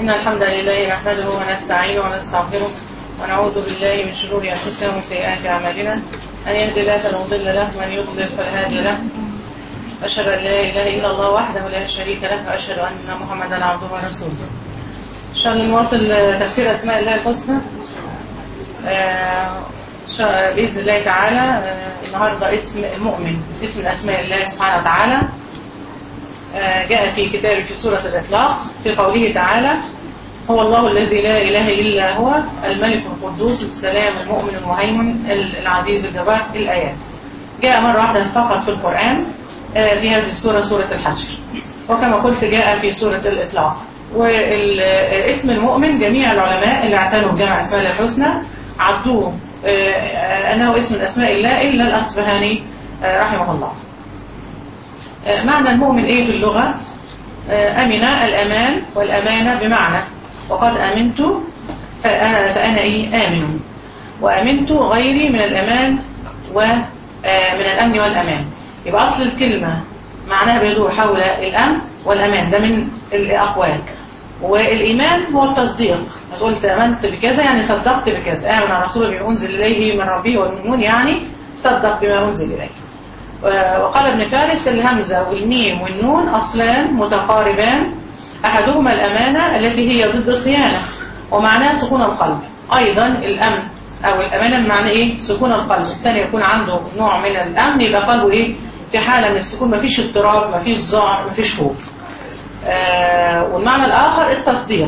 إن الحمد لله نحمده ونستعينه ونستغفره ونعوذ بالله من شرور أنفسنا وسيئات أعمالنا أن يهدي الله فلا مضل له ومن يضلل فلا هادي له أشهد أن لا إله إلا الله وحده لا شريك له وأشهد أن محمدا عبده ورسوله إن شاء الله نواصل تفسير أسماء الله الحسنى آه، بإذن الله تعالى آه، النهاردة اسم المؤمن اسم من أسماء الله سبحانه وتعالى آه، جاء في كتاب في سورة الإطلاق في قوله تعالى هو الله الذي لا إله إلا هو الملك القدوس السلام المؤمن المهيمن العزيز الجبار الآيات جاء مرة واحدة فقط في القرآن في هذه السورة سورة الحشر وكما قلت جاء في سورة الإطلاق والاسم المؤمن جميع العلماء اللي اعتنوا بجمع أسماء الله الحسنى عدوه أنه اسم من أسماء الله إلا الأصبهاني رحمه الله معنى المؤمن إيه في اللغة أمن الأمان والأمانة بمعنى وقد أمنت فأنا, فأنا إيه آمن وأمنت غيري من الأمان ومن الأمن والأمان يبقى أصل الكلمة معناها بيدور حول الأمن والأمان ده من الأقوال والإيمان هو التصديق قلت آمنت بكذا يعني صدقت بكذا آمن الرسول بما أنزل إليه من ربه والمؤمنون يعني صدق بما أنزل إليه وقال ابن فارس الهمزة والميم والنون أصلان متقاربان أحدهما الأمانة التي هي ضد الخيانة ومعناها سكون القلب أيضا الأمن أو الأمانة بمعنى إيه سكون القلب الإنسان يكون عنده نوع من الأمن يبقى قلبه إيه في حالة من السكون مفيش اضطراب مفيش ذعر مفيش خوف آه والمعنى الآخر التصديق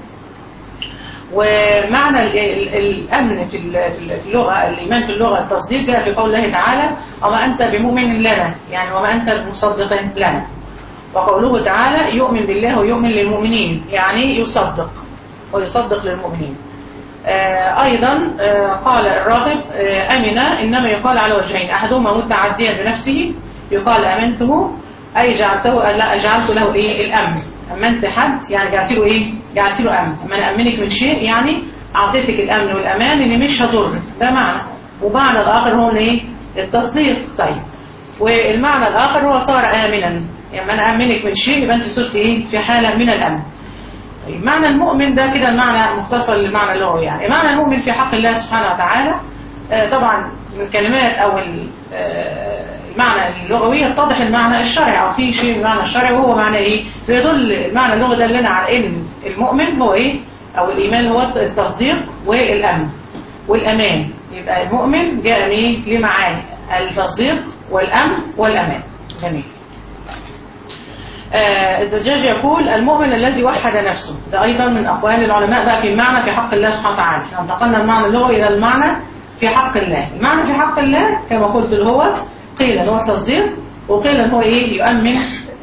ومعنى الأمن في في اللغة الإيمان في اللغة التصديق جاء في قول الله تعالى وما أنت بمؤمن لنا يعني وما أنت بمصدق لنا وقوله تعالى يؤمن بالله ويؤمن للمؤمنين يعني يصدق ويصدق للمؤمنين آه أيضا آه قال الراغب آه أمن إنما يقال على وجهين أحدهما متعديا بنفسه يقال أمنته أي جعلته لا جعلت له إيه الأمن أمنت حد يعني جعلت له إيه جعلت له أمن أما أنا أمنك من شيء يعني أعطيتك الأمن والأمان إن مش هضر ده معنى ومعنى الآخر هو إيه التصديق طيب والمعنى الآخر هو صار آمنا يعني أنا أمنك من شيء يبقى أنت صرت إيه في حالة من الأمن طيب معنى المؤمن ده كده المعنى مختصر للمعنى اللغوي يعني معنى المؤمن في حق الله سبحانه وتعالى آه طبعا من كلمات أو المعنى اللغوي يتضح المعنى الشرعي أو في شيء المعنى الشرعي وهو معنى إيه بيدل المعنى اللغوي ده لنا على إن المؤمن هو إيه أو الإيمان هو التصديق والأمن والأمان يبقى المؤمن جاء إيه لمعاني التصديق والأمن والأمان جميل آه الزجاج يقول المؤمن الذي وحد نفسه ده أيضا من أقوال العلماء بقى في المعنى في حق الله سبحانه وتعالى احنا انتقلنا المعنى اللغوي إلى المعنى في حق الله المعنى في حق الله كما قلت اللي هو قيل هو التصديق وقيل هو إيه يؤمن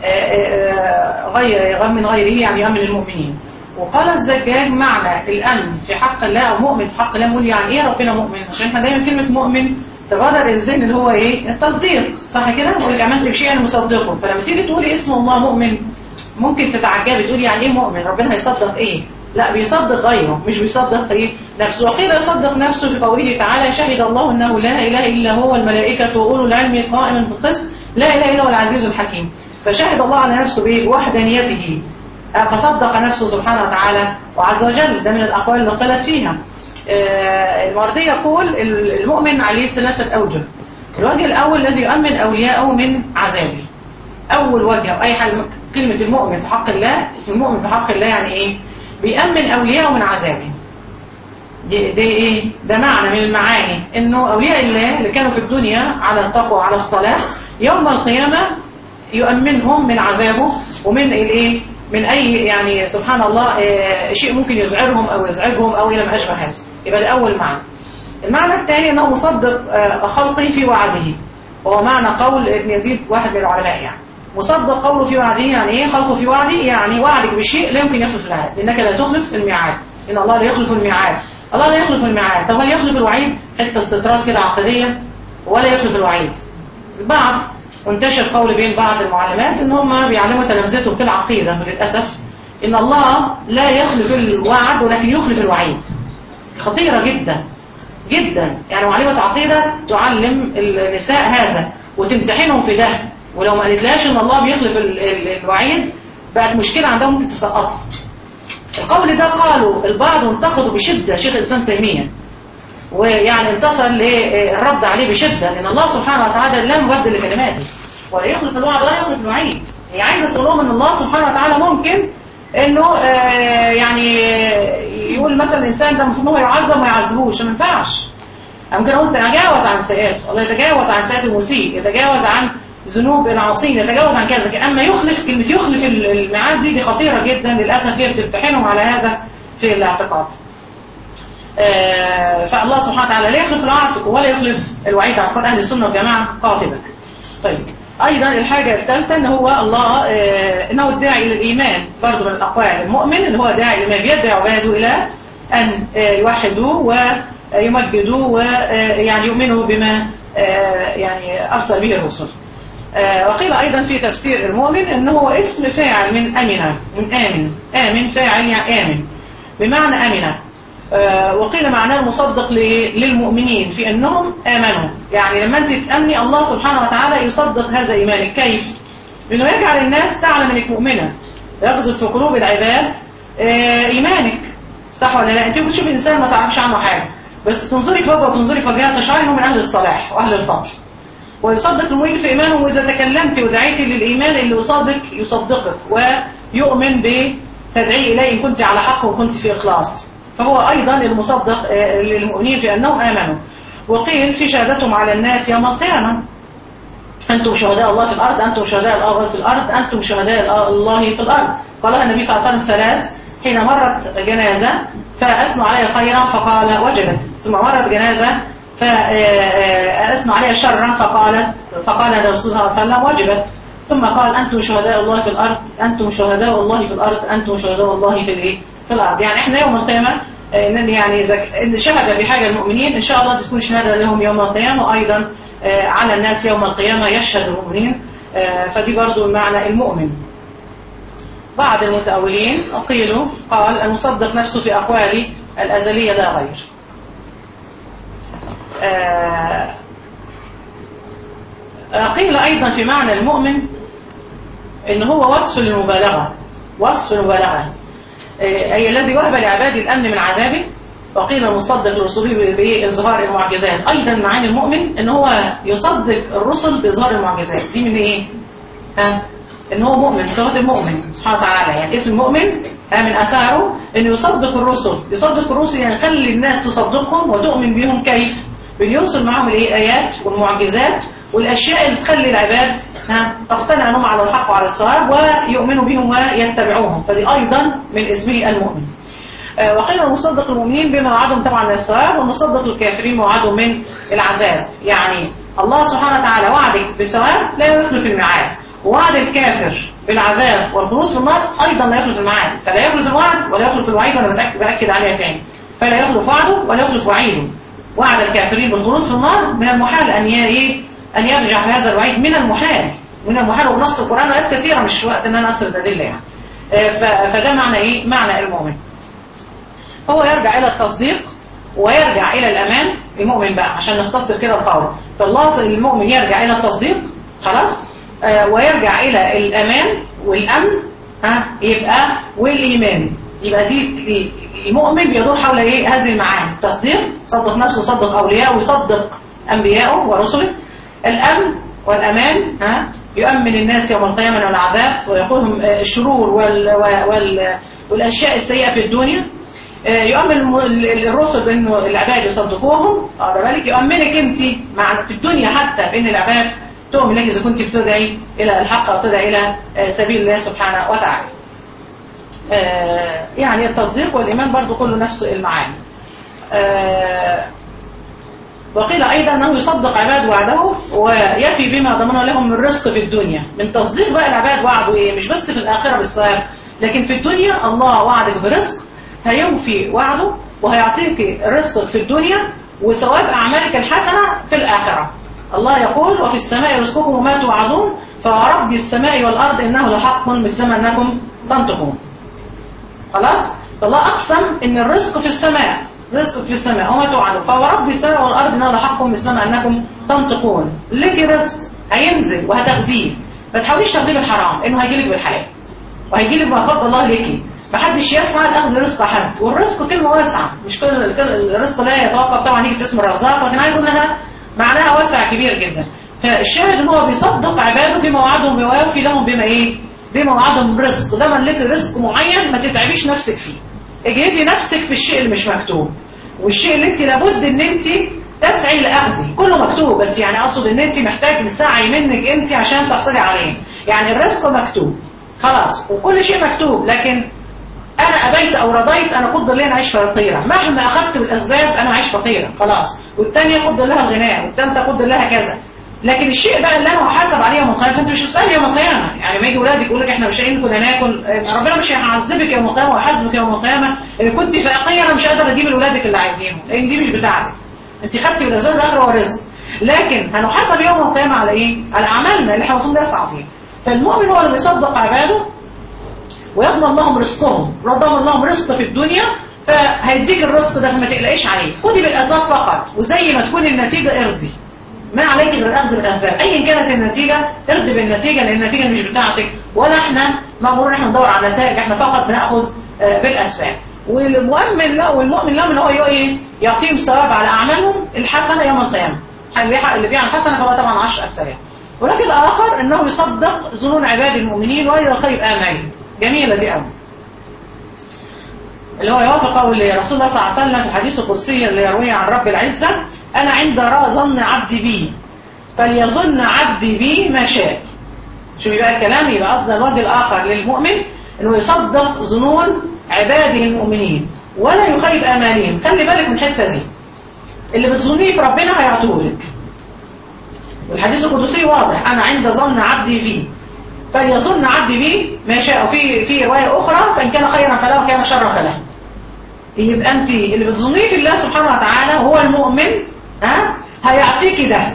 آه غير يغمن غيره يعني يؤمن المؤمنين وقال الزجاج معنى الأمن في حق الله أو مؤمن في حق الله نقول يعني إيه ربنا مؤمن عشان احنا دايما كلمة مؤمن تبادر الذهن اللي هو ايه التصديق صح كده بقول لك امنت بشيء انا مصدقه فلما تيجي تقولي اسم الله مؤمن ممكن تتعجبي تقولي يعني ايه مؤمن ربنا هيصدق ايه لا بيصدق غيره مش بيصدق ايه نفسه وقيل يصدق نفسه في قوله تعالى شهد الله انه لا اله الا هو الملائكه واولو العلم قائما بالقسط لا اله الا هو العزيز الحكيم فشهد الله على نفسه بايه بوحدانيته فصدق نفسه سبحانه وتعالى وعز وجل ده من الاقوال اللي قالت فيها المردي يقول المؤمن عليه ثلاثة أوجه الوجه الأول الذي يؤمن أولياءه من عذابه أول وجه أي حال كلمة المؤمن في حق الله اسم المؤمن في حق الله يعني إيه بيأمن أولياءه من عذابه دي, دي إيه ده معنى من المعاني إنه أولياء الله اللي كانوا في الدنيا على التقوى وعلى الصلاة يوم القيامة يؤمنهم من عذابه ومن الإيه من أي يعني سبحان الله شيء ممكن يزعرهم أو يزعجهم أو إلى ما أشبه هذا يبقى ده أول معنى المعنى الثاني أنه مصدق خلقه في وعده وهو معنى قول ابن يزيد واحد من العلماء يعني مصدق قوله في وعده يعني ايه خلقه في وعده يعني وعدك بشيء لا يمكن يخلف الميعاد لأنك لا تخلف الميعاد إن الله لا يخلف الميعاد الله لا يخلف الميعاد طب هل يخلف الوعيد حتة استطراد كده عقدية ولا يخلف الوعيد البعض وانتشر قول بين بعض المعلمات ان هم بيعلموا تلامذتهم في العقيدة للأسف ان الله لا يخلف الوعد ولكن يخلف الوعيد خطيرة جدا جدا يعني معلمة عقيدة تعلم النساء هذا وتمتحنهم في ده ولو ما قالتلاش ان الله بيخلف الوعيد بقت مشكلة عندهم ممكن تسقطها القول ده قالوا البعض وانتقدوا بشدة شيخ الإسلام تيمية ويعني انتصر للرد عليه بشدة لأن الله سبحانه وتعالى لا مبدل لكلماته ولا يخلف الوعد ولا يخلف الوعيد هي عايزة تقول لهم ان الله سبحانه وتعالى ممكن انه آه يعني يقول مثلا الانسان ده المفروض هو يعذب وما يعذبوش ما ينفعش ممكن اقول تجاوز عن سيئات الله يتجاوز عن سيئات المسيء يتجاوز عن ذنوب العاصين يتجاوز عن كذا اما يخلف كلمه يخلف الميعاد دي دي خطيره جدا للاسف هي بتمتحنهم على هذا في الاعتقاد آه فالله سبحانه وتعالى لا يخلف الوعد ولا يخلف الوعيد اعتقاد اهل السنه والجماعه قاطبه طيب ايضا الحاجه الثالثه ان هو الله آه انه الداعي الى الايمان برضه من الاقوال المؤمن اللي هو داعي لما بيدعي عباده الى ان آه يوحدوا ويمجدوا ويعني يؤمنوا بما يعني ارسل به الرسل وقيل ايضا في تفسير المؤمن انه هو اسم فاعل من امن من امن امن فاعل يعني امن بمعنى امنه وقيل معناه المصدق للمؤمنين في انهم امنوا يعني لما انت تامني الله سبحانه وتعالى يصدق هذا ايمانك كيف انه يجعل الناس تعلم انك مؤمنه يقذف في قلوب العباد ايمانك صح ولا لا انت بتشوف انسان ما تعرفش عنه حاجه بس تنظري فوق وتنظري فوقها تشعري انه من اهل الصلاح واهل الفضل ويصدق المؤمن في ايمانه واذا تكلمت ودعيت للايمان اللي يصدق يصدقك ويؤمن بتدعي اليه ان كنت على حق وكنت في اخلاص فهو أيضا المصدق للمؤمنين بأنهم آمنوا وقيل في شهادتهم على الناس يوم القيامة أنتم شهداء الله في الأرض أنتم شهداء الله في الأرض أنتم شهداء الله في الأرض قالها النبي صلى الله عليه وسلم ثلاث حين مرت جنازة فأثنوا عليها خيرا فقال وجبت ثم مرت جنازة فأثنوا عليها شرا فقالت فقال الرسول صلى الله عليه وسلم وجبت ثم قال أنتم شهداء الله في الأرض أنتم شهداء الله في الأرض أنتم شهداء الله في الإيه في الأرض يعني إحنا يوم القيامة إن يعني إن شهد بحاجة المؤمنين إن شاء الله تكون شهادة لهم يوم القيامة وأيضا على الناس يوم القيامة يشهد المؤمنين فدي برضو معنى المؤمن بعض المتأولين قيلوا قال المصدق نفسه في أقواله الأزلية لا غير قيل أيضا في معنى المؤمن إن هو وصف للمبالغة وصف المبالغة أي الذي وهب لعباده الأمن من عذابه وقيل المصدق لرسله بإظهار المعجزات أيضا معاني المؤمن إن هو يصدق الرسل بإظهار المعجزات دي من إيه؟ ها؟ إن هو مؤمن صفات المؤمن سبحانه وتعالى يعني اسم مؤمن من أثاره إنه يصدق الرسل يصدق الرسل يعني يخلي الناس تصدقهم وتؤمن بهم كيف؟ بأن يرسل معهم الآيات والمعجزات والأشياء اللي تخلي العباد ها تقتنع أنهم على الحق وعلى الصواب ويؤمنوا بهم ويتبعوهم فدي أيضا من اسمه المؤمن آه وقيل المصدق المؤمنين بما وعدهم طبعا من الصواب والمصدق الكافرين وعدهم من العذاب يعني الله سبحانه وتعالى وعدك بثواب لا يخلف الميعاد ووعد الكافر بالعذاب والخلود في النار أيضا لا يخلف الميعاد فلا يخلف الوعد ولا يخلف الوعيد وأنا بأكد عليها تاني فلا يخلف وعده ولا يخلف وعيده وعد الكافرين بالخلود في النار من المحال أن يري أن يرجع في هذا الوعيد من المحال من المحال ونص القرآن آيات كثيرة مش وقت أن أنا أسرد أدلة يعني فده معنى إيه؟ معنى المؤمن هو يرجع إلى التصديق ويرجع إلى الأمان المؤمن بقى عشان نختصر كده القول فالله المؤمن يرجع إلى التصديق خلاص آه ويرجع إلى الأمان والأمن ها يبقى والإيمان يبقى دي المؤمن بيدور حول ايه هذه المعاني تصديق صدق نفسه صدق أولياءه ويصدق أنبياءه ورسله الأمن والأمان ها يؤمن الناس يوم القيامة من العذاب ويقولهم الشرور وال وال والأشياء السيئة في الدنيا يؤمن الرسل بأنه العباد يصدقوهم على بالك يؤمنك أنت مع في الدنيا حتى بأن العباد تؤمن لك إذا كنت بتدعي إلى الحق أو تدعي إلى سبيل الله سبحانه وتعالى يعني التصديق والإيمان برضو كله نفس المعاني وقيل أيضا أنه يصدق عباد وعده ويفي بما ضمنه لهم من رزق في الدنيا من تصديق بقى العباد وعده إيه مش بس في الآخرة بالصواب لكن في الدنيا الله وعدك برزق هيوفي وعده وهيعطيك رزقك في الدنيا وثواب أعمالك الحسنة في الآخرة الله يقول وفي السماء رزقكم وما توعدون فورب السماء والأرض إنه لحق مثل ما أنكم تنطقون خلاص فالله أقسم إن الرزق في السماء رزقك في السماء وما توعدون فورب السماء والأرض إنه لحق مثل ما أنكم تنطقون لك رزق هينزل وهتاخديه ما تحاوليش تاخديه بالحرام إنه هيجيلك بالحلال وهيجي لك ما قدر الله ليكي محدش يسعى لاخذ رزق حد والرزق كلمه واسعه مش كل كل- الرزق لا يتوقف طبعا يجي في اسم الرزاق لكن عايز انها معناها واسع كبير جدا فالشاهد ان هو بيصدق عباده في موعدهم ويوفي لهم بما ايه بما وعدهم رزق ده من لك رزق معين ما تتعبيش نفسك فيه اجهدي نفسك في الشيء اللي مش مكتوب والشيء اللي انت لابد ان انت تسعي لاخذه كله مكتوب بس يعني اقصد ان انت محتاج سعي منك انت عشان تحصلي عليه يعني الرزق مكتوب خلاص وكل شيء مكتوب لكن انا ابيت او رضيت انا قدر لي انا اعيش فقيره مهما اخذت بالاسباب انا اعيش فقيره خلاص والثانيه قدر لها الغناء والثالثه قدر لها كذا لكن الشيء بقى اللي انا هحاسب عليه يوم القيامه فانت مش هتسالي يوم القيامه يعني ما يجي ولادك يقول لك احنا مش لاقيين كنا ناكل آه، ربنا مش هيعذبك يوم القيامه ويحاسبك يوم القيامه ان كنت فقيره مش قادره تجيب لاولادك اللي عايزينه لان دي مش بتاعتك انت خدتي بالاسباب الاخره هو رزق لكن هنحاسب يوم القيامه على ايه؟ على اعمالنا اللي احنا المفروض نسعى فيها فالمؤمن هو اللي بيصدق عباده ويضمن لهم رزقهم ويضمن لهم رزق في الدنيا فهيديك الرزق ده فما تقلقيش عليه خدي بالاسباب فقط وزي ما تكون النتيجه ارضي ما عليك غير الاخذ بالاسباب ايا كانت النتيجه ارضي بالنتيجه لان النتيجه مش بتاعتك ولا احنا مامورين احنا ندور على النتائج احنا فقط بناخذ آه، بالاسباب والمؤمن لا والمؤمن لهم ان هو ايه يعطيهم ثواب على اعمالهم الحسنه يوم القيامه اللي يحقق- اللي بيعمل حسنه فهو طبعا 10 امثالها ولكن الاخر انه يصدق ظنون عباد المؤمنين ولا خير امالهم جميله دي قوي اللي هو يوافق قول رسول الله صلى الله عليه وسلم في الحديث القدسي اللي يرويه عن رب العزة أنا عند را ظن عبدي بي فليظن عبدي بي ما شاء شوفي بقى الكلام يبقى قصد الوجه الآخر للمؤمن إنه يصدق ظنون عباده المؤمنين ولا يخيب آمالهم خلي بالك من الحتة دي اللي بتظنيه في ربنا هيعطولك والحديث القدسي واضح أنا عند ظن عبدي فيه فليظن عبدي بي ما شاء وفي في رواية أخرى فإن كان خيرا فله وكان شرا فله يبقى أنت اللي بتظنيه في الله سبحانه وتعالى هو المؤمن ها هيعطيكي ده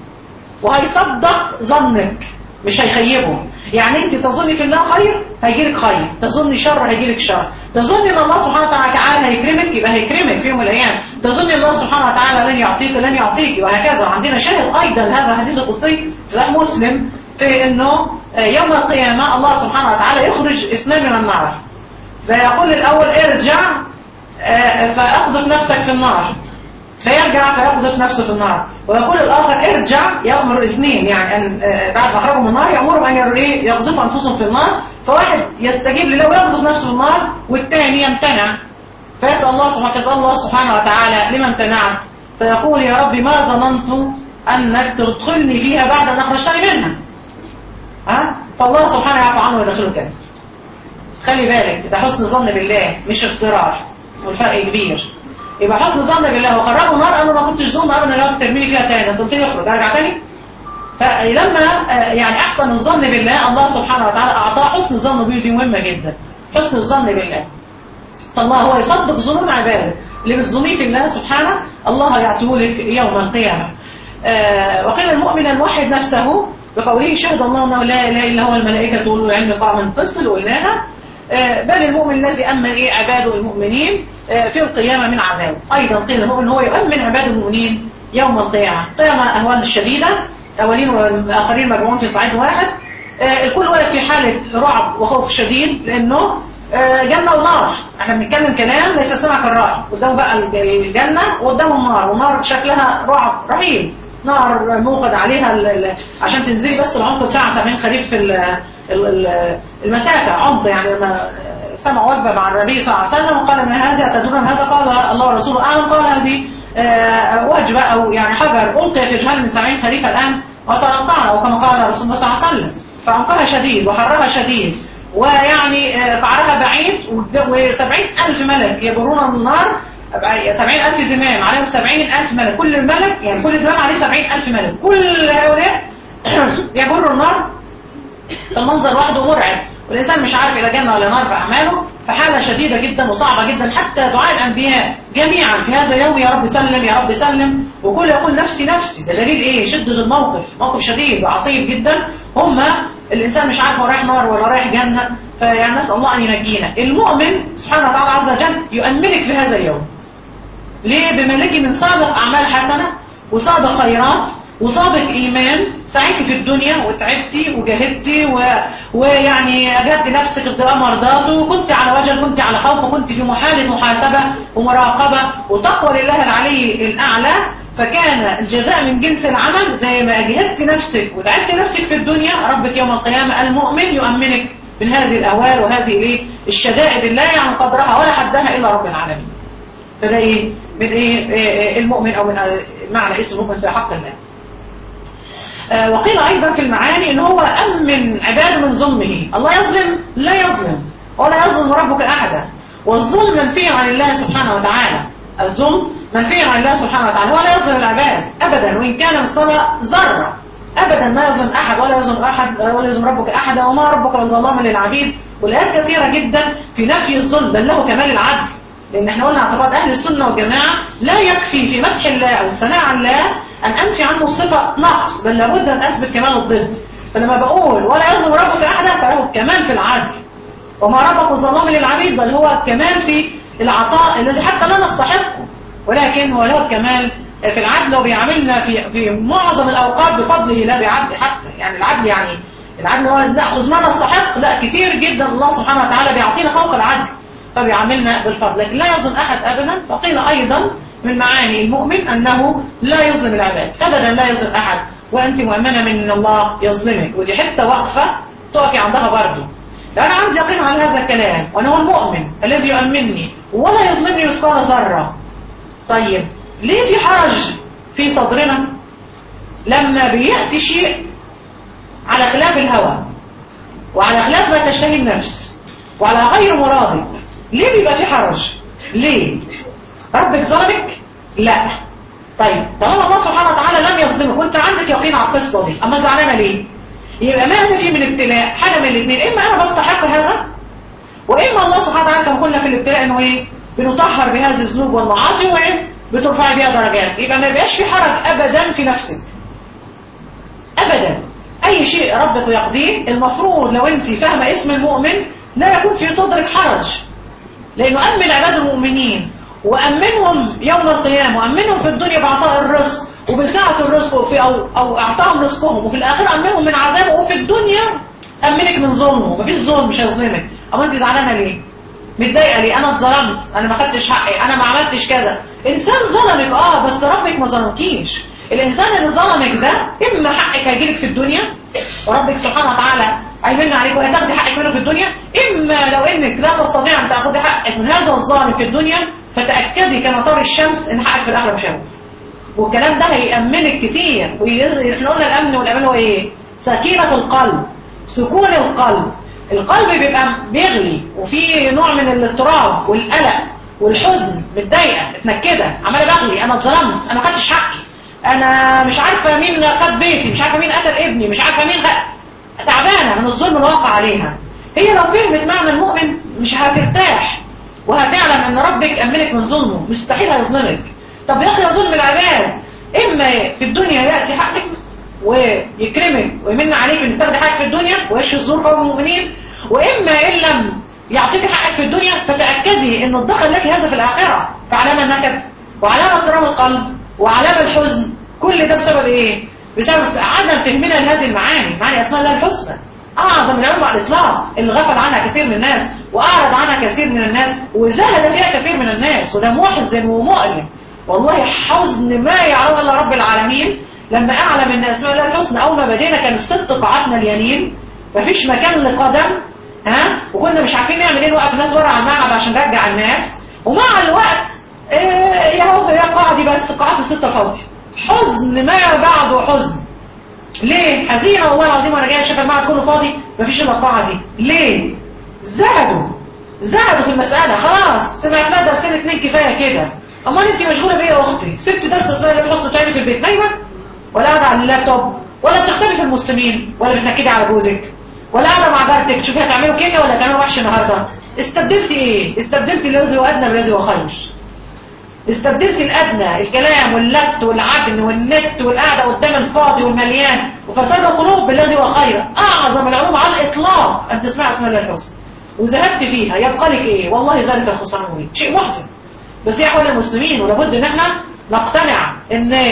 وهيصدق ظنك مش هيخيبه يعني انت تظني في الله خير هيجيلك خير تظني شر هيجيلك شر تظني ان الله سبحانه وتعالى هيكرمك يبقى هيكرمك في يوم من الايام تظني الله سبحانه وتعالى لن يعطيك لن يعطيك وهكذا وعندنا شاهد ايضا هذا الحديث القدسي لا مسلم في انه آه، يوم القيامه الله سبحانه وتعالى يخرج اثنين من النار فيقول الاول ارجع آه، فاقذف نفسك في النار فيرجع فيقذف نفسه في النار ويقول الآخر ارجع يأمر اثنين يعني أن آه، بعد ما خرجوا من النار يأمرهم أن ير- إيه؟ يقذفوا أنفسهم في النار فواحد يستجيب لله ويقذف نفسه في النار والثاني يمتنع فيسأل الله سبحانه فيسأل الله سبحانه وتعالى لما امتنعت فيقول يا رب ما ظننت أنك تدخلني فيها بعد أن أخرجتني منها ها فالله سبحانه يعفو عنه ويدخله الجنة خلي بالك ده حسن ظن بالله مش اغترار والفرق كبير يبقى حسن ظن بالله وخرجوا نار انا ما كنتش ظن ابدا ان هو ترميني فيها تاني انت قلت لي اخرج ارجع تاني فلما آه، يعني احسن الظن بالله الله سبحانه وتعالى اعطاه حسن الظن به دي مهمه جدا حسن الظن بالله فالله هو يصدق ظنون عباده اللي بتظنيه في الله سبحانه الله يعطيه لك يوم القيامه آه، وقيل المؤمن الموحد نفسه بقوله شهد الله انه لا اله الا هو الملائكه والعلم قائما قسط اللي قلناها آه، بل المؤمن الذي امن ايه عباده المؤمنين آه، في القيامه من عذابه ايضا قيل المؤمن هو يؤمن عباده المؤمنين يوم القيامه قيامه اهوال شديده اولين واخرين مجموعون في صعيد واحد آه، الكل واقف في حاله رعب وخوف شديد لانه آه، جنه ونار احنا بنتكلم كلام ليس سمع كالرأي قدامه بقى الجنه وقدامه النار والنار شكلها رعب رهيب نار موقد عليها ال- ال- عشان تنزلي بس العمق بتاعها 70 خريف في ال- ال- ال- المسافة عمق يعني لما سمع وجبة مع النبي صلى الله عليه وسلم وقال ان هذا تدور هذا قال الله ورسوله اعلم قال هذه آه، وجبة او يعني حجر القي في جهل من 70 خريف الان وسنقطعها او كما قال رسول الله صلى الله عليه وسلم فعمقها شديد وحرها شديد ويعني آه، قعرها بعيد وسبعين ألف ملك يجرون النار سبعين ألف زمام عليهم سبعين ألف ملك كل ملك يعني كل زمام عليه سبعين ألف ملك كل هؤلاء يجروا النار المنظر وحده مرعب والإنسان مش عارف إلى جنة ولا نار في أعماله فحالة شديدة جدا وصعبة جدا حتى دعاء الأنبياء جميعا في هذا اليوم يا رب سلم يا رب سلم وكل يقول نفسي نفسي ده دليل إيه شدة الموقف موقف شديد وعصيب جدا هم الإنسان مش عارف هو رايح نار ولا رايح جنة فيعني نسأل الله أن ينجينا المؤمن سبحانه وتعالى عز وجل يؤمنك في هذا اليوم ليه بملكي من سابق أعمال حسنة وسابق خيرات وصابك ايمان سعيتي في الدنيا وتعبتي وجاهدتي و... ويعني اجدت نفسك ابتغاء مرضاته وكنت على وجل كنت على خوف وكنت في محاله محاسبه ومراقبه وتقوى لله العلي الاعلى فكان الجزاء من جنس العمل زي ما اجهدت نفسك وتعبت نفسك في الدنيا ربك يوم القيامه المؤمن يؤمنك من هذه الاهوال وهذه الايه الشدائد لا يعلم قدرها ولا حدها الا رب العالمين فده ايه من ايه, إيه المؤمن او من معنى اسم المؤمن في حق الله آه وقيل ايضا في المعاني ان هو امن عباده من ظلمه الله يظلم لا يظلم ولا يظلم ربك احدا والظلم منفي عن الله سبحانه وتعالى الظلم منفي عن الله سبحانه وتعالى هو لا يظلم العباد ابدا وان كان مثقال ذره ابدا ما يظلم احد ولا يظلم احد ولا يظلم ربك احدا وما ربك بظلام للعبيد والايات كثيره جدا في نفي الظلم بل له كمال العدل لان احنا قلنا اعتقاد اهل السنه والجماعه لا يكفي في مدح الله او الثناء على الله ان انفي عنه صفه نقص بل لابد ان اثبت كمال الضد فلما بقول ولا يظلم ربك احدا فله الكمال في العدل وما ربك ظلام للعبيد بل هو الكمال في العطاء الذي حتى لا نستحقه ولكن هو له الكمال في العدل وبيعاملنا في في معظم الاوقات بفضله لا بعدل حتى يعني العدل يعني العدل هو ناخذ ما نستحق لا كتير جدا الله سبحانه وتعالى بيعطينا فوق العدل فبيعاملنا بالفضل لكن لا يظلم احد ابدا فقيل ايضا من معاني المؤمن انه لا يظلم العباد ابدا لا يظلم احد وانت مؤمنه من ان الله يظلمك ودي حته واقفه تقفي عندها برضه لو انا عندي يقين على هذا الكلام وانا هو المؤمن الذي يؤمنني ولا يظلمني مثقال ذره طيب ليه في حرج في صدرنا لما بيأتي شيء على خلاف الهوى وعلى خلاف ما تشتهي النفس وعلى غير مرادك ليه بيبقى في حرج ليه ربك ظلمك لا طيب طالما الله سبحانه وتعالى لم يظلمك وانت عندك يقين على القصه دي اما زعلانه ليه يبقى ما في من ابتلاء حاجه من الاثنين اما انا بستحق هذا واما الله سبحانه وتعالى كما قلنا في الابتلاء انه ايه بنطهر بهذه الذنوب والمعاصي وايه بترفع بيها درجات يبقى ما يبقاش في حرج ابدا في نفسك ابدا اي شيء ربك يقضيه المفروض لو انت فاهمه اسم المؤمن لا يكون في صدرك حرج لانه امن عباد المؤمنين وامنهم يوم القيامه وامنهم في الدنيا بعطاء الرزق وبسعه الرزق وفي او او اعطاهم رزقهم وفي الاخره امنهم من عذابه وفي الدنيا امنك من ظلمه مفيش ظلم مش هيظلمك اما انت زعلانه ليه متضايقه ليه انا اتظلمت انا ما خدتش حقي انا ما عملتش كذا انسان ظلمك اه بس ربك ما ظلمكيش الانسان اللي ظلمك ده اما حقك هيجيلك في الدنيا وربك سبحانه وتعالى هيمن عليك وهتاخدي حقك منه في الدنيا اما لو انك لا تستطيع ان تاخدي حقك من هذا الظالم في الدنيا فتاكدي كما طار الشمس ان حقك في الاخره مش هياخده والكلام ده هيامنك كتير احنا قلنا الامن والامان هو ايه سكينه القلب سكون القلب القلب بيبقى بيغلي وفي نوع من الاضطراب والقلق والحزن متضايقه متنكده عماله بغلي انا اتظلمت انا ما خدتش حقي انا مش عارفه مين خد بيتي مش عارفه مين قتل ابني مش عارفه مين خد تعبانه من الظلم الواقع عليها هي لو فهمت معنى المؤمن مش هترتاح وهتعلم ان ربك امنك من ظلمه مستحيل هيظلمك طب يا اخي ظلم العباد اما في الدنيا ياتي حقك ويكرمك ويمن عليك ان تاخدي حقك في الدنيا ويشفي الظلم قوم المؤمنين واما ان لم يعطيك حقك في الدنيا فتاكدي ان ادخر لك هذا في الاخره فعلامه النكد وعلامه اضطراب القلب وعلامه الحزن كل ده بسبب ايه بسبب عدم فهمنا لهذه المعاني معاني اسماء الله الحسنى اعظم العلوم على الاطلاق اللي غفل عنها كثير من الناس واعرض عنها كثير من الناس وزهد فيها كثير من الناس وده محزن ومؤلم والله حزن ما يعلم الا رب العالمين لما اعلم ان اسماء الله الحسنى اول ما بدينا كان الست قاعاتنا اليمين مفيش مكان لقدم ها وكنا مش عارفين نعمل ايه نوقف الناس ورا على الملعب عشان نرجع الناس ومع الوقت إيه يا هو يا قاعدي بس قاعات الستة فاضية حزن ما بعده حزن ليه حزينة والله العظيم وانا جاي شايف الملعب كله فاضي مفيش الا القاعة دي ليه زادوا زادوا في المسألة خلاص سمعت لها درسين اتنين كفاية كده امال انت مشغولة بايه يا اختي سبت درس اسمها اللي الحسن تاني في البيت نايمة ولا قاعدة على اللابتوب ولا بتختفي في المسلمين ولا بتنكدي على جوزك ولا قاعدة مع جارتك تشوفي هتعملوا كده ولا هتعملوا وحش النهارده استبدلتي ايه استبدلتي الذي هو ادنى بالذي هو خير استبدلت الأدنى الكلام واللت والعجن والنت والقعدة قدام الفاضي والمليان وفساد القلوب بالذي هو خير أعظم العلوم على الإطلاق أن تسمع اسم الله الحسنى وزهدت فيها يبقى لك إيه والله ذلك الخسران مبين شيء محزن بس دي أحوال المسلمين ولابد إن احنا نقتنع إن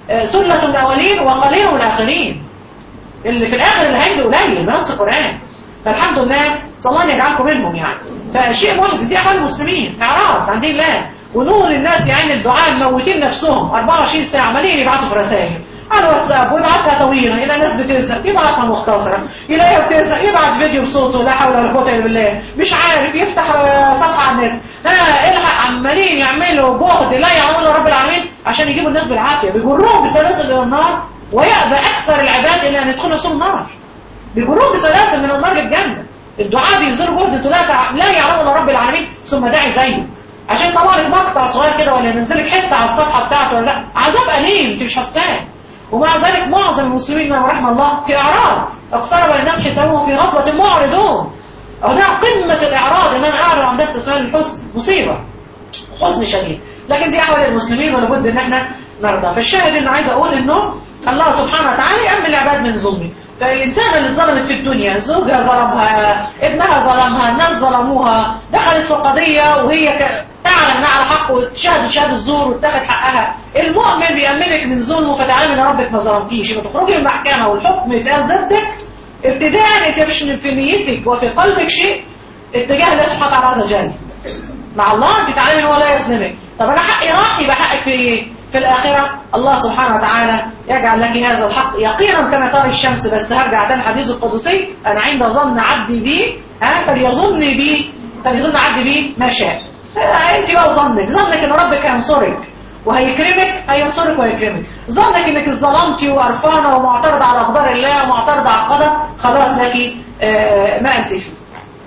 آه، سلة من الأولين وقليل من الآخرين اللي في الآخر اللي هيجي قليل بنص القرآن فالحمد لله صلى الله أن يجعلكم منهم يعني فشيء محزن دي أحوال المسلمين إعراض عن دين الله ونقول للناس يعني الدعاء مموتين نفسهم 24 ساعة عمالين يبعتوا في رسائل على واتساب ويبعتها طويلة إلى ناس بتزهق يبعتها مختصرة يلاقيها بتزهق يبعت فيديو بصوته لا حول ولا قوة إلا بالله مش عارف يفتح آه، صفحة على النت ها الحق عمالين يعملوا جهد لا يعلمون رب العالمين عشان يجيبوا الناس بالعافية بيجروهم بسلاسل إلى النار ويأبى أكثر العباد إلا أن يدخلوا نفسهم النار بيجروهم بسلاسل من النار للجنة الدعاء بيبذلوا جهد انتوا لا تع- لا يعلمون رب العالمين ثم داعي زيه عشان طبعا المقطع صغير كده ولا ينزلك حته على الصفحه بتاعته ولا لا عذاب اليم انت مش حساه ومع ذلك معظم المسلمين رحمه الله في اعراض اقترب للناس حسابهم في غفله معرضون او ده قمه الاعراض ان انا اعرض عن بس اسماء الحسن مصيبه حزن شديد لكن دي احوال المسلمين ولابد ان احنا نرضى فالشاهد اللي عايز اقول انه الله سبحانه وتعالى يأمن العباد من ظلمه فالإنسان اللي اتظلمت في الدنيا زوجها ظلمها ابنها ظلمها الناس ظلموها دخلت في قضية وهي ك- تعلم انها على حق وتشهد شهادة الزور وتاخد حقها المؤمن بيأمنك من ظلمه فتعلم ان ربك ما ظلمكيش يبقى تخرجي من المحكمة والحكم يتقال ضدك ابتداء انت مش في نيتك وفي قلبك شيء اتجاه الله سبحانه وتعالى عز وجل مع الله انت تعلمي ان هو لا يظلمك طب انا حقي راح يبقى حقك في ايه في الآخرة الله سبحانه وتعالى يجعل لك هذا الحق يقينا كما ترى الشمس بس هرجع تاني الحديث القدسي أنا عند ظن عبدي بي ها فليظن بي فليظن عبدي بي ما شاء اه انت بقى ظنك ظنك ان ربك هينصرك وهيكرمك هينصرك وهيكرمك ظنك انك ظلمتي وقرفانه ومعترضه على اقدار الله ومعترضه على القدر خلاص لك اه ما انت فيه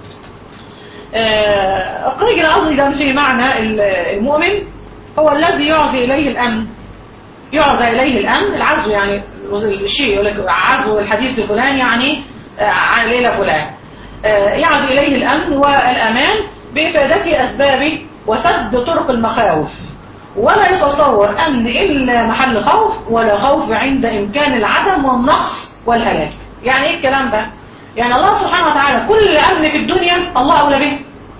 قيل أيضا في معنى المؤمن هو الذي يعزي إليه الأمن يعزى إليه الأمن العزو يعني الشيء يقول لك عزو الحديث لفلان يعني ليلة فلان يعزي إليه الأمن والأمان بإفادته أسبابه وسد طرق المخاوف ولا يتصور أمن إلا محل خوف ولا خوف عند إمكان العدم والنقص والهلاك يعني إيه الكلام ده يعني الله سبحانه وتعالى كل أمن في الدنيا الله أولى به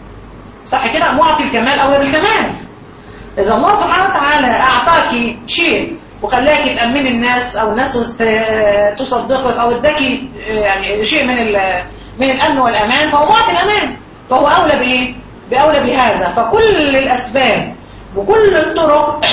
صح كده معطي الكمال أولى بالكمال إذا الله سبحانه وتعالى أعطاك شيء وخلاك تأمن الناس أو الناس تصدقك أو اداكي يعني شيء من من الأمن والأمان فهو معطي الأمان فهو أولى بإيه؟ بأولى بهذا فكل الأسباب وكل الطرق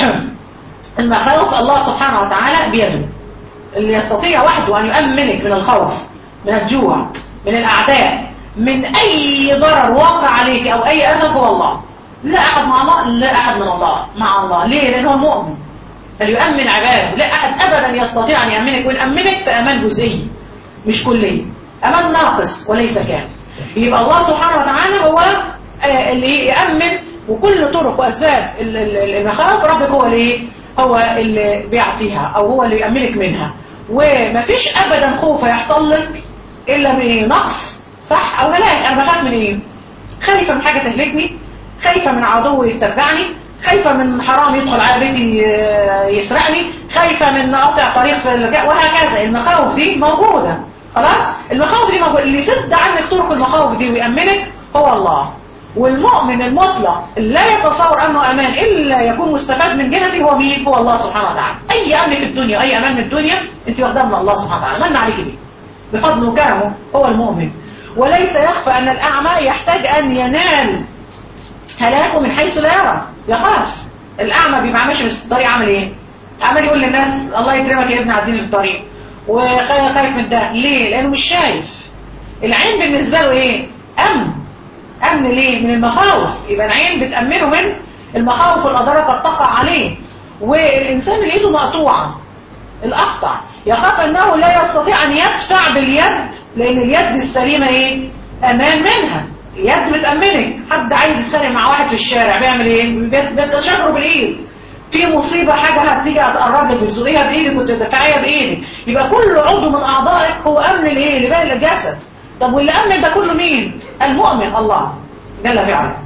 المخاوف الله سبحانه وتعالى بيده اللي يستطيع وحده أن يؤمنك من الخوف من الجوع من الأعداء من أي ضرر واقع عليك أو أي أذى هو الله لا أحد مع الله لا أحد من الله مع الله ليه؟ لأنه مؤمن فليؤمن عباده لا أحد أبدا يستطيع أن يأمنك وإن أمنك فأمان جزئي مش كلي أمان ناقص وليس كامل يبقى الله سبحانه وتعالى هو اللي يأمن وكل طرق وأسباب المخاوف ربك هو اللي هو اللي بيعطيها أو هو اللي يأمنك منها ومفيش أبدا خوف هيحصل لك إلا بنقص صح أو هلاك أنا بخاف من إيه؟ خايفة من حاجة تهلكني خايفة من عدو يتبعني خايفة من حرام يدخل على بيتي يسرقني خايفة من قطع طريق في اللجاء وهكذا المخاوف دي موجودة خلاص المخاوف دي موجودة اللي يسد عنك طرق المخاوف دي ويأمنك هو الله والمؤمن المطلق اللي لا يتصور أنه أمان إلا يكون مستفاد من جهته هو مين هو الله سبحانه وتعالى أي أمن في الدنيا أي أمان من الدنيا أنت واخداه من الله سبحانه وتعالى من عليك بيه بفضله وكرمه هو المؤمن وليس يخفى أن الأعمى يحتاج أن ينال هلاكه من حيث لا يرى يخاف الأعمى بيبقى ماشي في الطريق عامل ايه عمال يقول للناس الله يكرمك يا ابني عديني في الطريق وخايف من ده ليه لأنه مش شايف العين بالنسبة له ايه أمن أمن ليه من المخاوف يبقى العين بتأمنه من المخاوف والأضرار قد تقع عليه والإنسان اللي ايده مقطوعة الأقطع يخاف أنه لا يستطيع أن يدفع باليد لأن اليد السليمة ايه أمان منها اليد بتأمنك حد عايز يتخانق مع واحد في الشارع بيعمل ايه بتشاجره بالايد في مصيبة حاجة هتيجي هتقرب لك بتزقيها بايدك وتدفعيها بايدك يبقى كل عضو من اعضائك هو امن لايه لباقي الجسد طب واللي امن ده كله مين المؤمن الله جل في علاه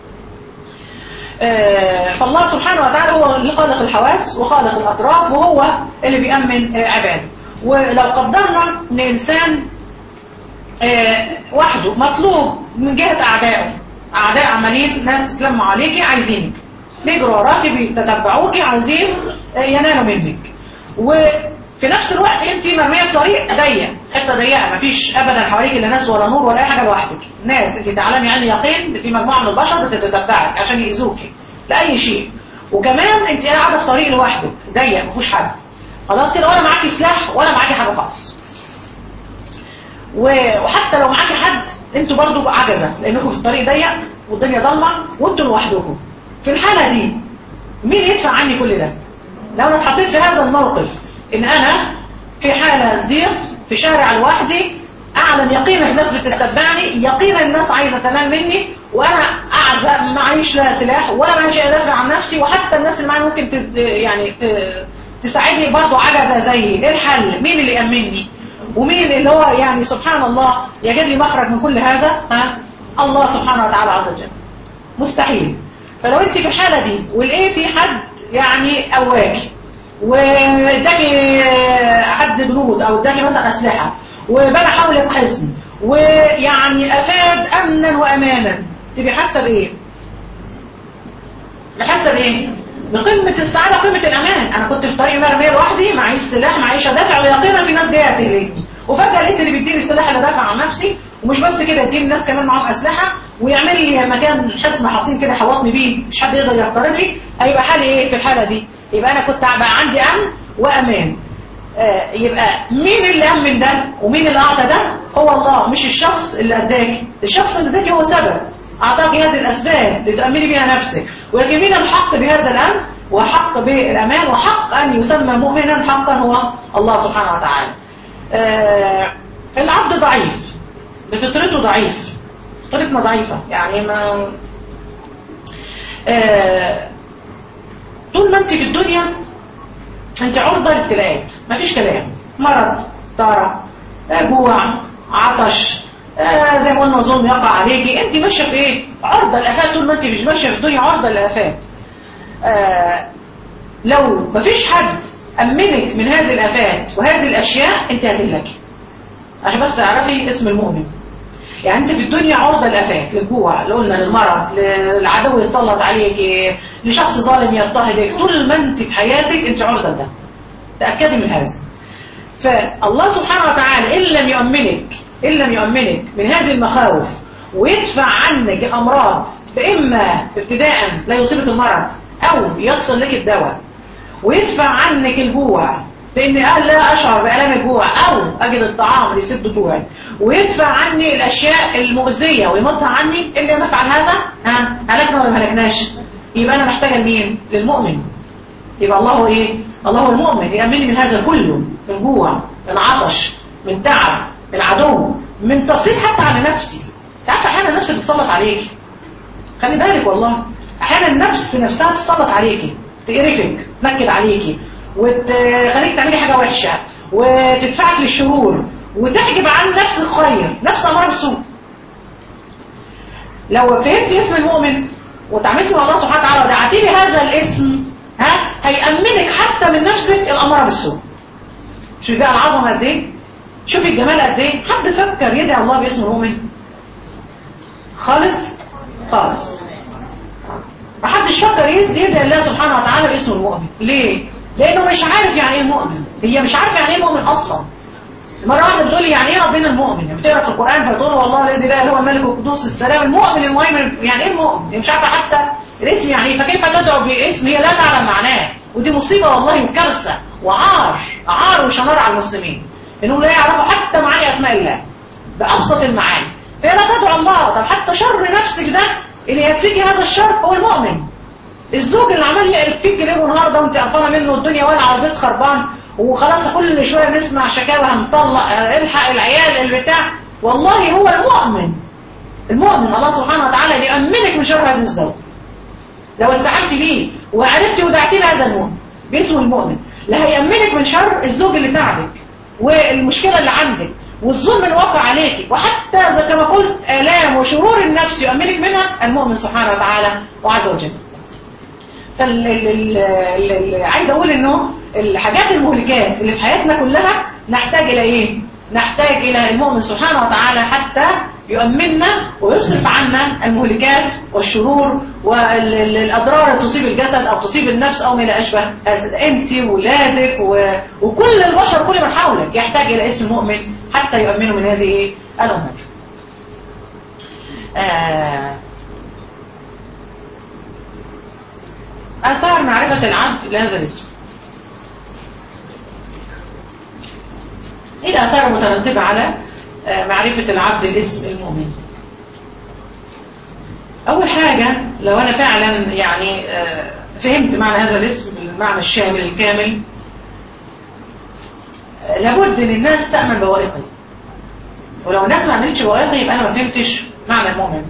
آه فالله سبحانه وتعالى هو اللي خالق الحواس وخالق الاطراف وهو اللي بيأمن آه عباده ولو قدرنا ان انسان آه وحده مطلوب من جهة أعدائه أعداء عمالين ناس تلموا عليكي عايزينك بيجروا وراكي بيتتبعوكي عايزين آه ينالوا منك وفي نفس الوقت انت مرميه في طريق ضيق حته ضيقه مفيش ابدا حواليك الا ناس ولا نور ولا اي حاجه لوحدك ناس انت تعلمي عن يقين في مجموعه من البشر بتتتبعك عشان يأذوكي لاي شيء وكمان انت قاعده في طريق لوحدك ضيق مفيهوش حد خلاص كده ولا معاكي سلاح ولا معاكي حاجه خالص وحتى لو معاكي حد انتوا برضو عجزه لانكم في الطريق ضيق والدنيا ضلمه وانتوا لوحدكم في الحاله دي مين يدفع عني كل ده لو انا اتحطيت في هذا الموقف ان انا في حاله ضيق في شارع لوحدي اعلم يقينا الناس بتتبعني يقينا الناس عايزه تنال مني وانا قاعده معيش لا سلاح ولا معيش ادافع عن نفسي وحتى الناس اللي معايا ممكن تد يعني ت... تساعدني برضو عجزه زيي ايه الحل مين اللي يامني ومين اللي هو يعني سبحان الله يجد لي مخرج من كل هذا ها الله سبحانه وتعالى عز وجل مستحيل فلو انت في الحاله دي ولقيتي حد يعني قواكي واداكي حد جنود او اداكي مثلا اسلحه وبنى حولك حصن ويعني افاد امنا وامانا تبقي حاسه بايه حاسه بايه بقمه السعاده قمه الامان انا كنت في طريق مرميه لوحدي معيش سلاح معيش ادافع ويقينا في ناس جايه تقلقني وفجاه لقيت اللي بيديني السلاح اللي ادافع عن نفسي ومش بس كده يديني الناس كمان معاهم اسلحه ويعمل لي مكان حصن حصين كده حوطني بيه مش حد يقدر يقترب لي هيبقى حالي ايه في الحاله دي يبقى انا كنت بقى عندي امن وامان آه يبقى مين اللي امن ده ومين اللي اعطى ده هو الله مش الشخص اللي اداك الشخص اللي اداك هو سبب اعطاك هذه الاسباب لتامني بها نفسك ولكن مين الحق بهذا الامن وحق بالامان وحق ان يسمى مؤمنا حقا هو الله سبحانه وتعالى آه العبد ضعيف بفطرته ضعيف فطرتنا ضعيفة يعني ما آه طول ما انت في الدنيا انت عرضة لابتلاءات مفيش كلام مرض طارة آه جوع عطش آه زي ما قلنا ظلم يقع عليكي انت ماشيه في ايه عرضة الافات طول ما انت مش ماشيه في الدنيا عرضة للافات آه لو مفيش حد امنك من هذه الافات وهذه الاشياء انت هتهلكي عشان بس تعرفي اسم المؤمن يعني انت في الدنيا عرضة للافات للجوع اللي قلنا للمرض للعدو يتسلط عليك لشخص ظالم يضطهدك طول ما انت في حياتك انت عرضة لده تأكدي من هذا فالله سبحانه وتعالى إن لم يؤمنك إن لم يؤمنك من هذه المخاوف ويدفع عنك الأمراض إما ابتداء لا يصيبك المرض أو يصل لك الدواء ويدفع عنك الجوع لأن قال لا أشعر بألام الجوع أو أجد الطعام ليسد جوعي ويدفع عني الأشياء المؤذية ويمطها عني اللي نفعل هذا ها هلكنا ولا ما هلكناش يبقى أنا محتاجة لمين؟ للمؤمن يبقى الله هو إيه؟ الله هو المؤمن يأمني من هذا كله من جوع من عطش من تعب من عدو من تسليط حتى على نفسي تعرف أحيانا النفس بتسلط عليك خلي بالك والله أحيانا النفس نفسها تسلط عليكي تقرفك تنكد عليكي وتخليك تعملي حاجة وحشة وتدفعك للشرور وتحجب عن نفس الخير نفس أمر بالسوء لو فهمت اسم المؤمن وتعاملتي مع الله سبحانه وتعالى ودعتي بهذا الاسم ها هيأمنك حتى من نفسك الأمر بالسوء شوفي بقى العظمة قد ايه شوفي الجمال قد ايه حد فكر يدعي الله باسم المؤمن خالص خالص محدش فكر يدعي الله سبحانه وتعالى باسم المؤمن ليه لانه مش عارف يعني ايه المؤمن هي مش عارفه يعني ايه المؤمن اصلا مرة واحدة بتقول لي يعني ايه ربنا المؤمن بتقرا في القرآن فتقول والله الذي لا اله هو الملك القدوس السلام المؤمن المهيمن يعني ايه المؤمن هي مش عارفة حتى الاسم يعني ايه فكيف تدعو باسم هي لا تعلم معناه ودي مصيبة والله وكارثة وعار عار وشنار على المسلمين انهم لا يعرفوا حتى معاني اسماء الله بأبسط المعاني فهي لا تدعو الله طب حتى شر نفسك ده اللي يكفيك هذا الشر هو المؤمن الزوج اللي عمال يقرف فيك ليل ونهار ده وانت قرفانه منه الدنيا والعه على البيت خربان وخلاص كل شويه نسمع شكاوى هنطلق الحق العيال البتاع والله هو المؤمن المؤمن الله سبحانه وتعالى يأمنك من شر هذا الزوج لو استعنت بيه وعرفت ودعتي بهذا المؤمن باسمه المؤمن لا هيأمنك من شر الزوج اللي تعبك والمشكله اللي عندك والظلم اللي وقع عليك وحتى زي كما قلت آلام وشرور النفس يؤمنك منها المؤمن سبحانه وتعالى وعز وجل فال عايز اقول انه الحاجات المهلكات اللي في حياتنا كلها نحتاج الى ايه نحتاج الى المؤمن سبحانه وتعالى حتى يؤمننا ويصرف عنا المهلكات والشرور والأضرار اللي تصيب الجسد أو تصيب النفس أو ما أشبه أنت وولادك و... وكل البشر كل من حولك يحتاج إلى اسم مؤمن حتى يؤمنوا من هذه الأمور آه آثار معرفة العبد لهذا الاسم ايه الآثار المترتبة على معرفة العبد الاسم المؤمن أول حاجة لو أنا فعلا يعني فهمت معنى هذا الاسم بالمعنى الشامل الكامل لابد ان الناس تأمن بوائقي ولو الناس ما عملتش بوائقي يبقى أنا ما فهمتش معنى المؤمن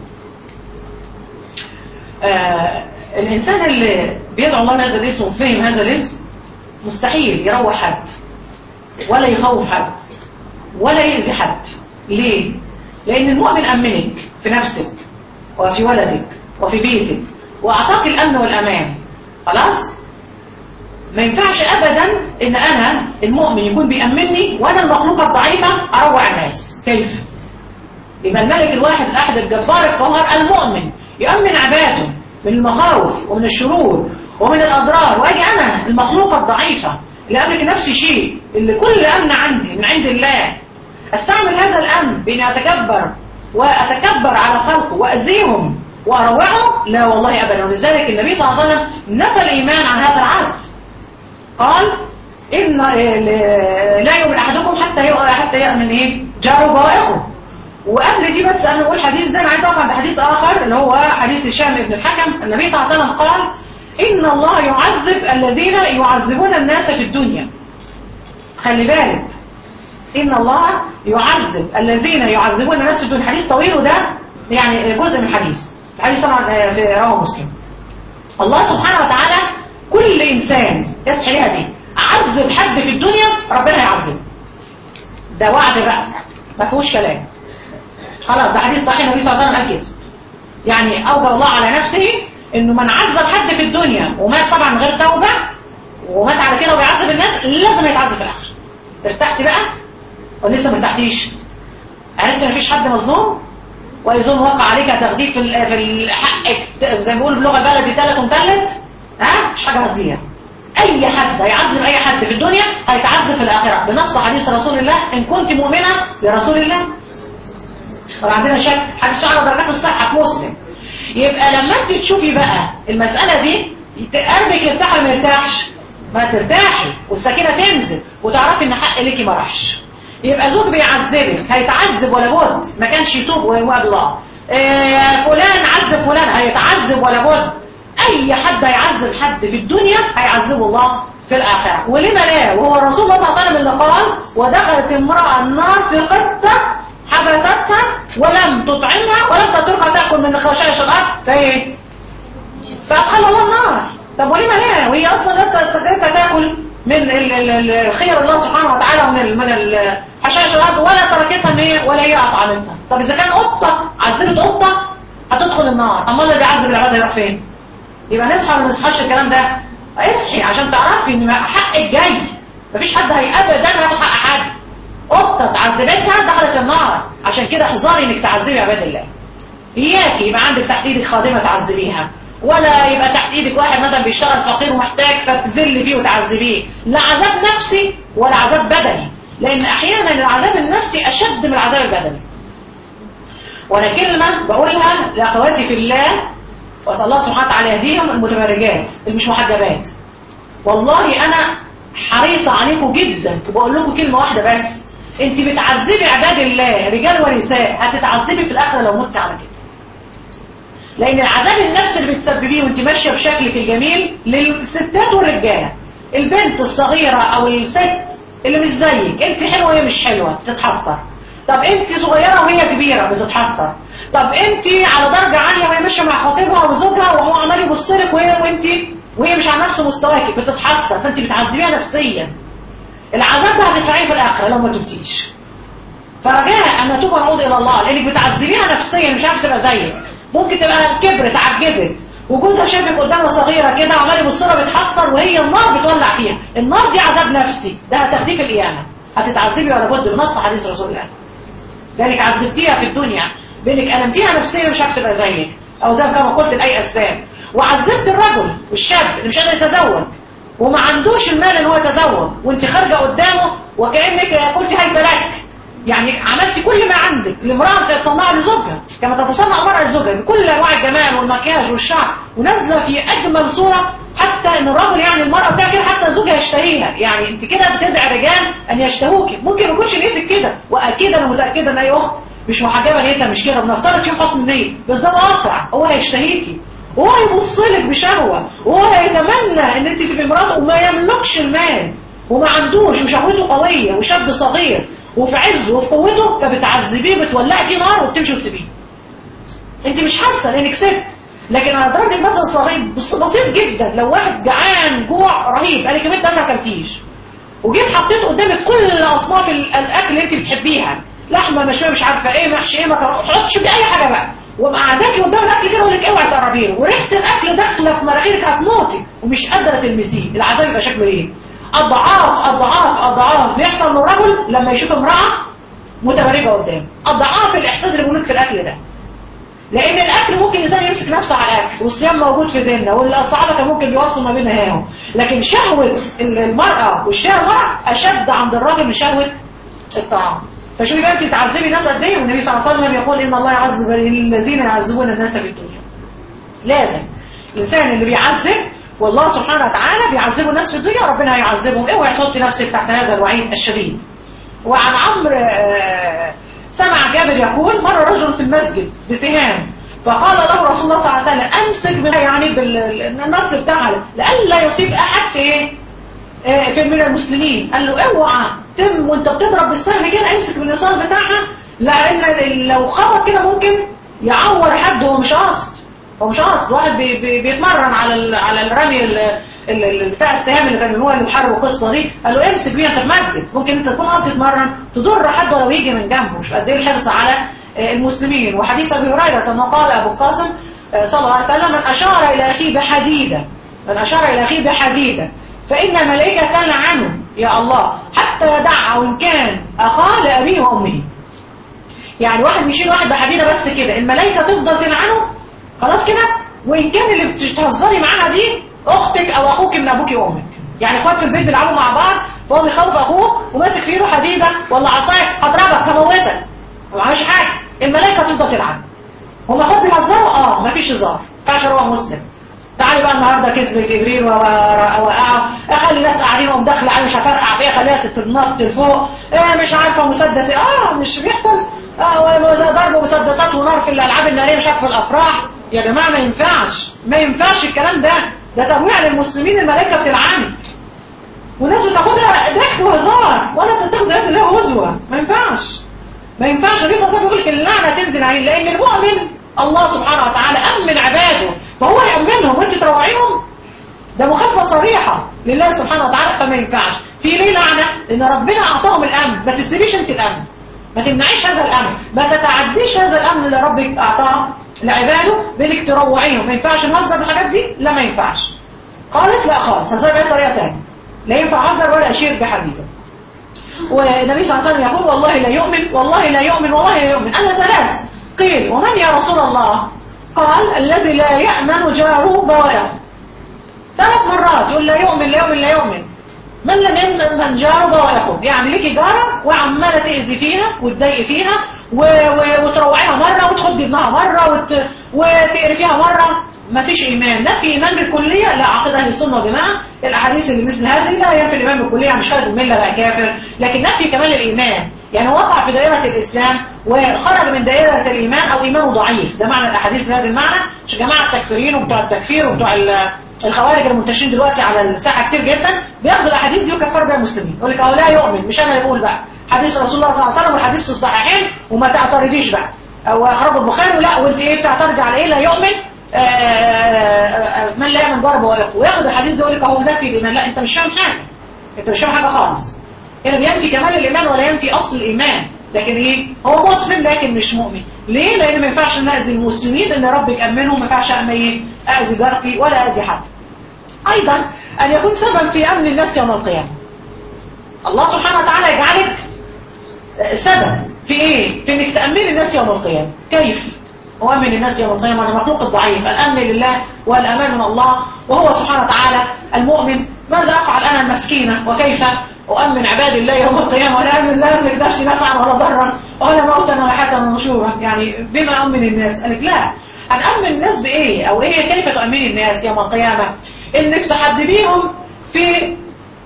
آه الإنسان اللي بيدعو الله بهذا الاسم وفهم هذا الاسم مستحيل يروح حد ولا يخوف حد ولا يأذي حد ليه؟ لأن المؤمن أمنك في نفسك وفي ولدك وفي بيتك وأعطاك الأمن والأمان خلاص؟ ما ينفعش أبدا إن أنا المؤمن يكون بيأمنني وأنا المخلوقة الضعيفة أروع الناس كيف؟ يبقى الملك الواحد الأحد الجبار القهار المؤمن يؤمن عباده من المخاوف ومن الشرور ومن الأضرار وأجي أنا المخلوقة الضعيفة اللي أملك نفسي شيء اللي كل أمن عندي من عند الله استعمل هذا الامن باني اتكبر واتكبر على خلقه واذيهم واروعه لا والله ابدا ولذلك النبي صلى الله عليه وسلم نفى الايمان عن هذا العبد قال ان لا يؤمن احدكم حتى حتى يامن ايه جاره بوائقه وقبل دي بس انا اقول حديث ده انا عايز اقف عند حديث اخر اللي هو حديث هشام بن الحكم النبي صلى الله عليه وسلم قال ان الله يعذب الذين يعذبون الناس في الدنيا خلي بالك إن الله يعذب الذين يعذبون الناس في الدنيا حديث طويل وده يعني جزء من الحديث الحديث طبعا في رواه مسلم الله سبحانه وتعالى كل إنسان يصحي ليها دي عذب حد في الدنيا ربنا يعذب ده وعد بقى ما فيهوش كلام خلاص ده حديث صحيح النبي صلى الله عليه وسلم قال كده يعني أوجب الله على نفسه إنه من عذب حد في الدنيا ومات طبعا من غير توبة ومات على كده وبيعذب الناس لازم يتعذب في الآخر ارتحتي بقى ولسه ما ارتحتيش عرفت ان مفيش حد مظلوم ويظن وقع عليك تغدير في في الحق زي ما بيقولوا باللغه البلدي تالت ومتلت ها مش حاجه هتضيع اي حد هيعذب اي حد في الدنيا هيتعذب في الاخره بنص حديث رسول الله ان كنت مؤمنه لرسول الله طبعا عندنا شك حديث على درجات الصحه في مسلم يبقى لما انت تشوفي بقى المساله دي قلبك يرتاح ولا ما يرتاحش ما ترتاحي والسكينه تنزل وتعرفي ان حق ليكي ما راحش يبقى زوج بيعذبك هيتعذب ولا بد ما كانش يتوب ويوعد الله إيه فلان عذب فلان هيتعذب ولا بد اي حد هيعذب حد في الدنيا هيعذبه الله في الاخره ولما لا وهو الرسول صلى الله عليه وسلم اللي قال ودخلت امراه النار في قطه حبستها ولم تطعمها ولم تتركها تاكل من خشاش الارض فايه فادخل الله النار طب ولما لا وهي اصلا لا تستطيع تاكل من الخير الله سبحانه وتعالى من من حشائش الارض ولا تركتها ان هي ولا هي اطعمتها طب اذا كان قطه عذبت قطه هتدخل النار اما اللي بيعذب العباد يروح فين يبقى نصحى ولا ما نصحاش الكلام ده اصحي عشان تعرفي ان حقك جاي مفيش حد هي ابدا هياخد حق حد قطه اتعذبتها دخلت النار عشان كده احذري انك تعذبي عباد الله اياكي يبقى عندك تحت ايدك خادمه تعذبيها ولا يبقى تحت ايدك واحد مثلا بيشتغل فقير ومحتاج فتذل فيه وتعذبيه لا عذاب نفسي ولا عذاب بدني لان احيانا العذاب النفسي اشد من العذاب البدني وانا كلمه بقولها لاخواتي في الله واسال الله سبحانه وتعالى يهديهم المتبرجات اللي مش محجبات والله انا حريصه عليكم جدا وبقول لكم كلمه واحده بس انت بتعذبي عباد الله رجال ونساء هتتعذبي في الاخره لو مت على كده لان العذاب النفسي اللي بتسببيه وانت ماشيه بشكلك الجميل للستات والرجاله البنت الصغيره او الست اللي مش زيك انت حلوه وهي مش حلوه بتتحسر طب انت صغيره وهي كبيره بتتحسر طب انت على درجه عاليه وهي ماشيه مع خطيبها وزوجها وهو عمال يبص لك وهي وانت وهي مش على نفس مستواك بتتحسر فانت بتعذبيها نفسيا العذاب ده هتدفعيه في الاخره لو ما تبتيش فرجاء ان نتوب ونعود الى الله لانك بتعذبيها نفسيا مش عارفه تبقى زيك ممكن تبقى كبرت عجزت وجوزها شافك قدامها صغيره كده وعمال يبص لها بتحسر وهي النار بتولع فيها النار دي عذاب نفسي ده هتاخديه في القيامه هتتعذبي ولا بد بنص حديث رسول الله ذلك عذبتيها في الدنيا بانك ألمتيها نفسيا مش عارفه تبقى زيك او زي كما قلت لاي اسباب وعذبت الرجل والشاب اللي مش قادر يتزوج وما عندوش المال ان هو يتزوج وانت خارجه قدامه وكانك قلت هيت لك يعني عملت كل ما عندك الامراه تتصنع لزوجها كما تتصنع المراه لزوجها بكل انواع الجمال والمكياج والشعر ونازله في اجمل صوره حتى ان الرجل يعني المراه بتاع كده حتى زوجها يشتهيها يعني انت كده بتدعي الرجال ان يشتهوك ممكن ما يكونش نيتك كده واكيد انا متاكده ان اي اخت مش محجبه نيتها مش كده بنفترض فيه حسن النيه بس ده واقع هو هيشتهيكي وهو هيبص لك بشهوه وهو هيتمنى ان انت تبقي مراته وما يملكش المال وما عندوش وشهوته قويه وشاب صغير وفي عزه وفي قوته فبتعذبيه بتولعي فيه نار وبتمشي وتسيبيه انت مش حاسه لانك ست لكن انا ضربت مثلا صغير بسيط جدا لو واحد جعان جوع رهيب قال لك انت ما اكلتيش وجيت حطيت قدامك كل اصناف الاكل اللي انت بتحبيها لحمه مشويه مش عارفه ايه محشي ايه مكرونه حطش باي حاجه بقى وقعداكي قدام الاكل كده اقول لك اوعي تقربي له وريحه الاكل داخله في مناخيرك هتموتي ومش قادره تلمسيه العذاب يبقى شكله ايه اضعاف اضعاف اضعاف بيحصل للرجل لما يشوف امراه متبرجه قدامه اضعاف الاحساس اللي موجود في الاكل ده لان الاكل ممكن الانسان يمسك نفسه على الاكل والصيام موجود في ديننا والصحابه كان ممكن بيوصلوا ما بينها هاهم لكن شهوه المراه والشهوه المراه اشد عند الراجل من شهوه الطعام فشوفي بقى انت تعذبي ناس قد ايه والنبي صلى الله عليه وسلم يقول ان الله يعذب الذين يعذبون الناس في الدنيا لازم الانسان اللي بيعذب والله سبحانه وتعالى بيعذبوا الناس في الدنيا ربنا هيعذبهم اوعي تحطي نفسك تحت هذا الوعيد الشديد وعن عمرو سمع جابر يقول مر رجل في المسجد بسهام فقال له رسول الله صلى الله عليه وسلم امسك بها يعني بالنص بتاعها لئلا يصيب احد في ايه في من المسلمين قال له اوعى تم وانت بتضرب بالسهم كده امسك بالنصال بتاعها لان لو خبط كده ممكن يعور حد هو مش قاصد هو مش قاصد واحد بي بي بيتمرن على على الرمي ال ال بتاع السهام اللي كان هو اللي بيحارب القصه دي قال له امسك بيها انت في مسجد ممكن انت تكون قاعد تتمرن تضر حد ولو يجي من جنبه مش قد ايه الحرص على المسلمين وحديث ابي هريره انه قال ابو القاسم صلى الله عليه وسلم من اشار الى اخيه بحديده من اشار الى اخيه بحديده فان الملائكه تلعنه يا الله حتى يدع وان كان اخاه لابيه وامه يعني واحد بيشيل واحد بحديده بس كده الملائكه تفضل تلعنه خلاص كده وان كان اللي بتهزري معاها دي اختك او اخوك من ابوك وامك يعني اخوات في البيت بيلعبوا مع بعض فهو بيخوف اخوه وماسك في ايده حديده ولا عصايه هضربك هموتك ما عملش حاجه الملائكه تفضل تلعب هم اخوات بيهزروا اه ما فيش هزار ما ينفعش هو مسلم تعالي بقى النهارده كذب جبريل ووقعه اخلي ناس قاعدين وهم داخله علي مش هفرقع فيها خليها تتنطط لفوق ايه مش عارفه مسدس اه مش بيحصل اه ضرب مسدسات ونار في الالعاب الناريه مش عارفه في الافراح يا جماعه ما ينفعش ما ينفعش الكلام ده ده ترويع للمسلمين الملائكه بتلعنك والناس بتاخدها ضحك وهزار ولا تتخذ ذات الله هزوه ما ينفعش ما ينفعش النبي صلى الله عليه وسلم يقول لك اللعنه تنزل عليه لان المؤمن الله سبحانه وتعالى امن عباده فهو يامنهم وانت تروعيهم ده مخالفه صريحه لله سبحانه وتعالى فما ينفعش في ليه لعنه لان ربنا اعطاهم الامن ما تسيبيش انت الامن ما تمنعيش هذا الامن ما تتعديش هذا الامن اللي ربك اعطاه لعباده بانك تروعيهم ما ينفعش نهزر بالحاجات دي لا ما ينفعش خالص لا خالص هزار باي طريقه ثانيه لا ينفع اهزر ولا اشير بحبيبه والنبي صلى الله عليه وسلم يقول والله لا يؤمن والله لا يؤمن والله لا يؤمن انا ثلاث قيل ومن يا رسول الله قال الذي لا يأمن جاره بوائقه ثلاث مرات يقول لا يؤمن لا يؤمن لا يؤمن من لم يمن من جاره بوائقه يعني ليكي جارة وعمالة تأذي فيها وتضايقي فيها و... و... وتروعيها مرة وتخدي ابنها مرة وت... وتقرفيها مرة ما فيش إيمان نفي إيمان بالكلية لا عقيدة أهل السنة والجماعة الأحاديث اللي مثل هذه لا ينفي الإيمان بالكلية مش خارج الملة بقى كافر لكن نفي كمال الإيمان يعني وقع في دائرة الإسلام وخرج من دائرة الإيمان أو إيمانه ضعيف ده معنى الأحاديث بهذا المعنى مش جماعة التكفيرين وبتوع التكفير وبتوع الخوارج المنتشرين دلوقتي على الساحة كتير جدا بياخدوا الأحاديث دي ويكفروا بها المسلمين يقول لك أهو لا يؤمن مش أنا اللي بقول بقى حديث رسول الله صلى الله عليه وسلم والحديث الصحيحين وما تعترضيش بقى أو أخرجوا البخاري ولا وأنت إيه بتعترضي على إيه لا يؤمن من لا يؤمن ضرب ويقوى وياخد الحديث ده يقول لك اهو نفي الايمان لا انت مش فاهم حاجه انت مش فاهم حاجه خالص هنا بينفي كمال الايمان ولا ينفي اصل الايمان لكن ايه هو مسلم لكن مش مؤمن ليه لان ما ينفعش ناذي المسلمين ان ربك امنهم ما ينفعش ايه اذي جارتي ولا اذي حد ايضا ان يكون سبب في امن الناس يوم القيامه الله سبحانه وتعالى يجعلك سبب في ايه في انك تامني الناس يوم القيامه كيف أؤمن الناس يوم القيامة أنا مخلوق الضعيف الأمن لله والأمان من الله وهو سبحانه وتعالى المؤمن ماذا أفعل أنا المسكينة وكيف أؤمن عباد الله يوم القيامة ولا أمن لا أملك نفسي نفعا ولا ضرا ولا موتا ولا حياة ولا نشورا يعني بما أؤمن الناس قالت لا هنأمن الناس بإيه أو إيه كيف تؤمن الناس يوم القيامة إنك تحببيهم في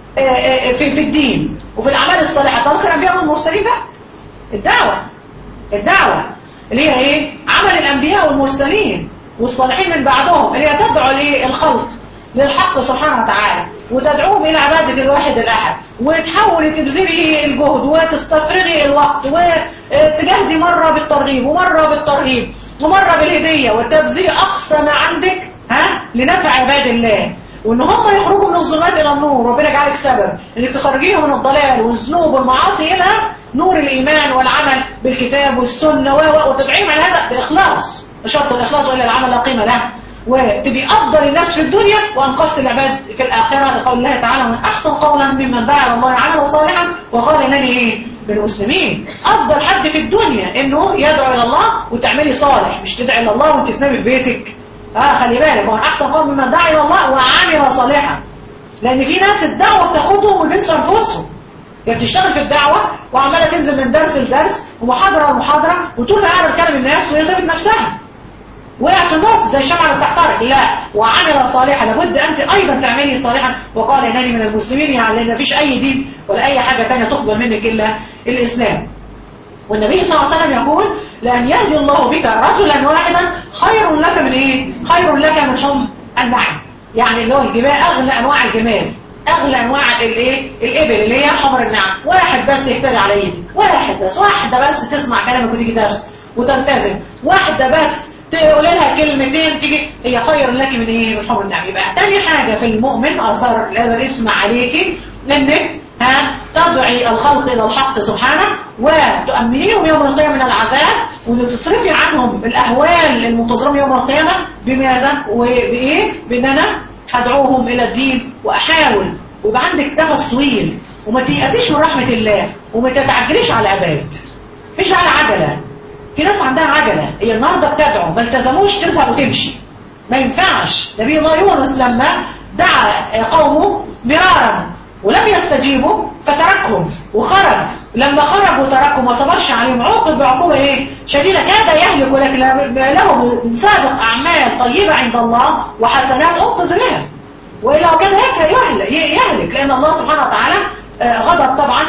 في في الدين وفي الأعمال الصالحة طب الأنبياء والمرسلين بقى الدعوة الدعوة اللي هي ايه عمل الانبياء والمرسلين والصالحين من بعدهم اللي هي تدعو للخلق للحق سبحانه وتعالى وتدعوهم الى عبادة الواحد الاحد وتحاولي تبذلي الجهد وتستفرغي الوقت وتجاهدي مرة بالترغيب ومرة بالترهيب ومرة بالهدية وتبذلي اقصى ما عندك ها لنفع عباد الله وان هم يخرجوا من الظلمات الى النور ربنا يجعلك سبب انك تخرجيهم من الضلال والذنوب والمعاصي الى نور الايمان والعمل بالكتاب والسنه وتدعيهم على هذا باخلاص شرط الاخلاص والا العمل لا قيمه له وتبقي افضل الناس في الدنيا وانقذت العباد في الاخره لقول الله تعالى من احسن قولا ممن دعا الى الله عملا صالحا وقال انني ايه من المسلمين افضل حد في الدنيا انه يدعو الى الله وتعملي صالح مش تدعي الى الله وانت تنامي في بيتك اه خلي بالك هو احسن قوم ممن دعا الى الله وعمل صالحا لان في ناس الدعوه بتاخدهم وبينسوا انفسهم هي بتشتغل في الدعوه وعماله تنزل من درس لدرس ومحاضره لمحاضره وطول ما قاعده تكلم الناس وهي سابت نفسها وقعت في النص زي الشمعة اللي بتحترق لا وعمل صالحا لابد انت ايضا تعملي صالحا وقال انني من المسلمين يعني لان مفيش اي دين ولا اي حاجه ثانيه تقبل منك الا الاسلام والنبي صلى الله عليه وسلم يقول لأن يهدي الله بك رجلا واحدا خير لك من ايه خير لك من حم النعم يعني اللي هو الجمال اغلى انواع الجمال اغلى انواع الايه الابل اللي هي حمر النعم واحد بس يهتدي على ايدك واحد بس واحده بس تسمع كلامك وتيجي درس وتلتزم واحده بس تقول لها كلمتين تيجي هي خير لك من ايه من حمر النعم يبقى تاني حاجه في المؤمن اثر هذا الاسم عليكي انك ها تدعي الخلق إلى الحق سبحانه وتؤمنيهم يوم القيامة من العذاب وتصرفي عنهم الأهوال المنتظرهم يوم القيامة بماذا وبإيه بأن أنا أدعوهم إلى الدين وأحاول ويبقى عندك نفس طويل وما تيأسيش من رحمة الله وما تتعجليش على العباد مفيش على عجلة في ناس عندها عجلة هي النهاردة بتدعو ما التزموش تذهب وتمشي ما ينفعش نبي الله يونس لما دعا قومه مرارا ولم يستجيبوا فتركهم وخرج لما خرج وتركهم ما صبرش عليهم عوقب بعقوبة ايه شديدة كاد يهلك ولكن له من سابق اعمال طيبة عند الله وحسنات انقذ بها والا كان هيك يهلك, يهلك لان الله سبحانه وتعالى غضب طبعا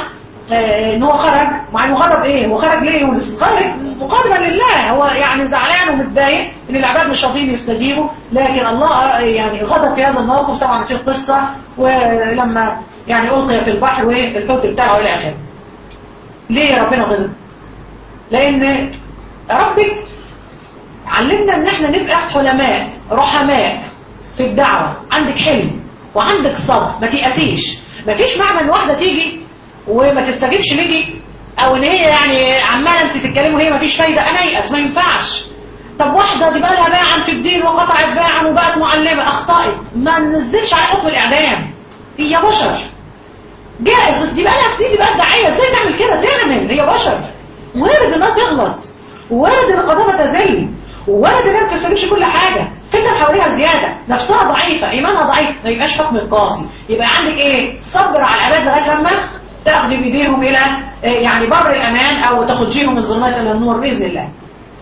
ان هو خرج مع انه غضب ايه هو خرج ليه يونس خرج مقاربا لله هو يعني زعلان ومتضايق ان العباد مش راضيين يستجيبوا لكن الله يعني غضب في هذا الموقف طبعا في قصه ولما يعني ألقي في البحر والحوت بتاعه إلى آخره ليه ربنا غضب لأن ربك علمنا ان احنا نبقى حلماء رحماء في الدعوة عندك حلم وعندك صبر ما تيأسيش ما فيش معنى ان واحدة تيجي وما تستجيبش ليكي او ان هي يعني عمالة انت تتكلمي وهي ما فيش فايدة انا يأس ما ينفعش طب واحدة دي بقى لها باعا في الدين وقطعت باعا وبقت معلمة اخطأت ما ننزلش على حكم الاعدام هي بشر جائز بس دي بقى لها سنين دي بقى داعية ازاي تعمل كده تعمل هي بشر وارد انها تغلط وارد ان القضاء تزل وارد انها ما تستجيبش كل حاجة فتن حواليها زيادة نفسها ضعيفة ايمانها ضعيف ما يبقاش حكم قاسي يبقى عندك ايه صبر على العباد لغايه لما تاخدي بايديهم الى يعني بر الامان او تخرجيهم من الظلمات الى النور باذن الله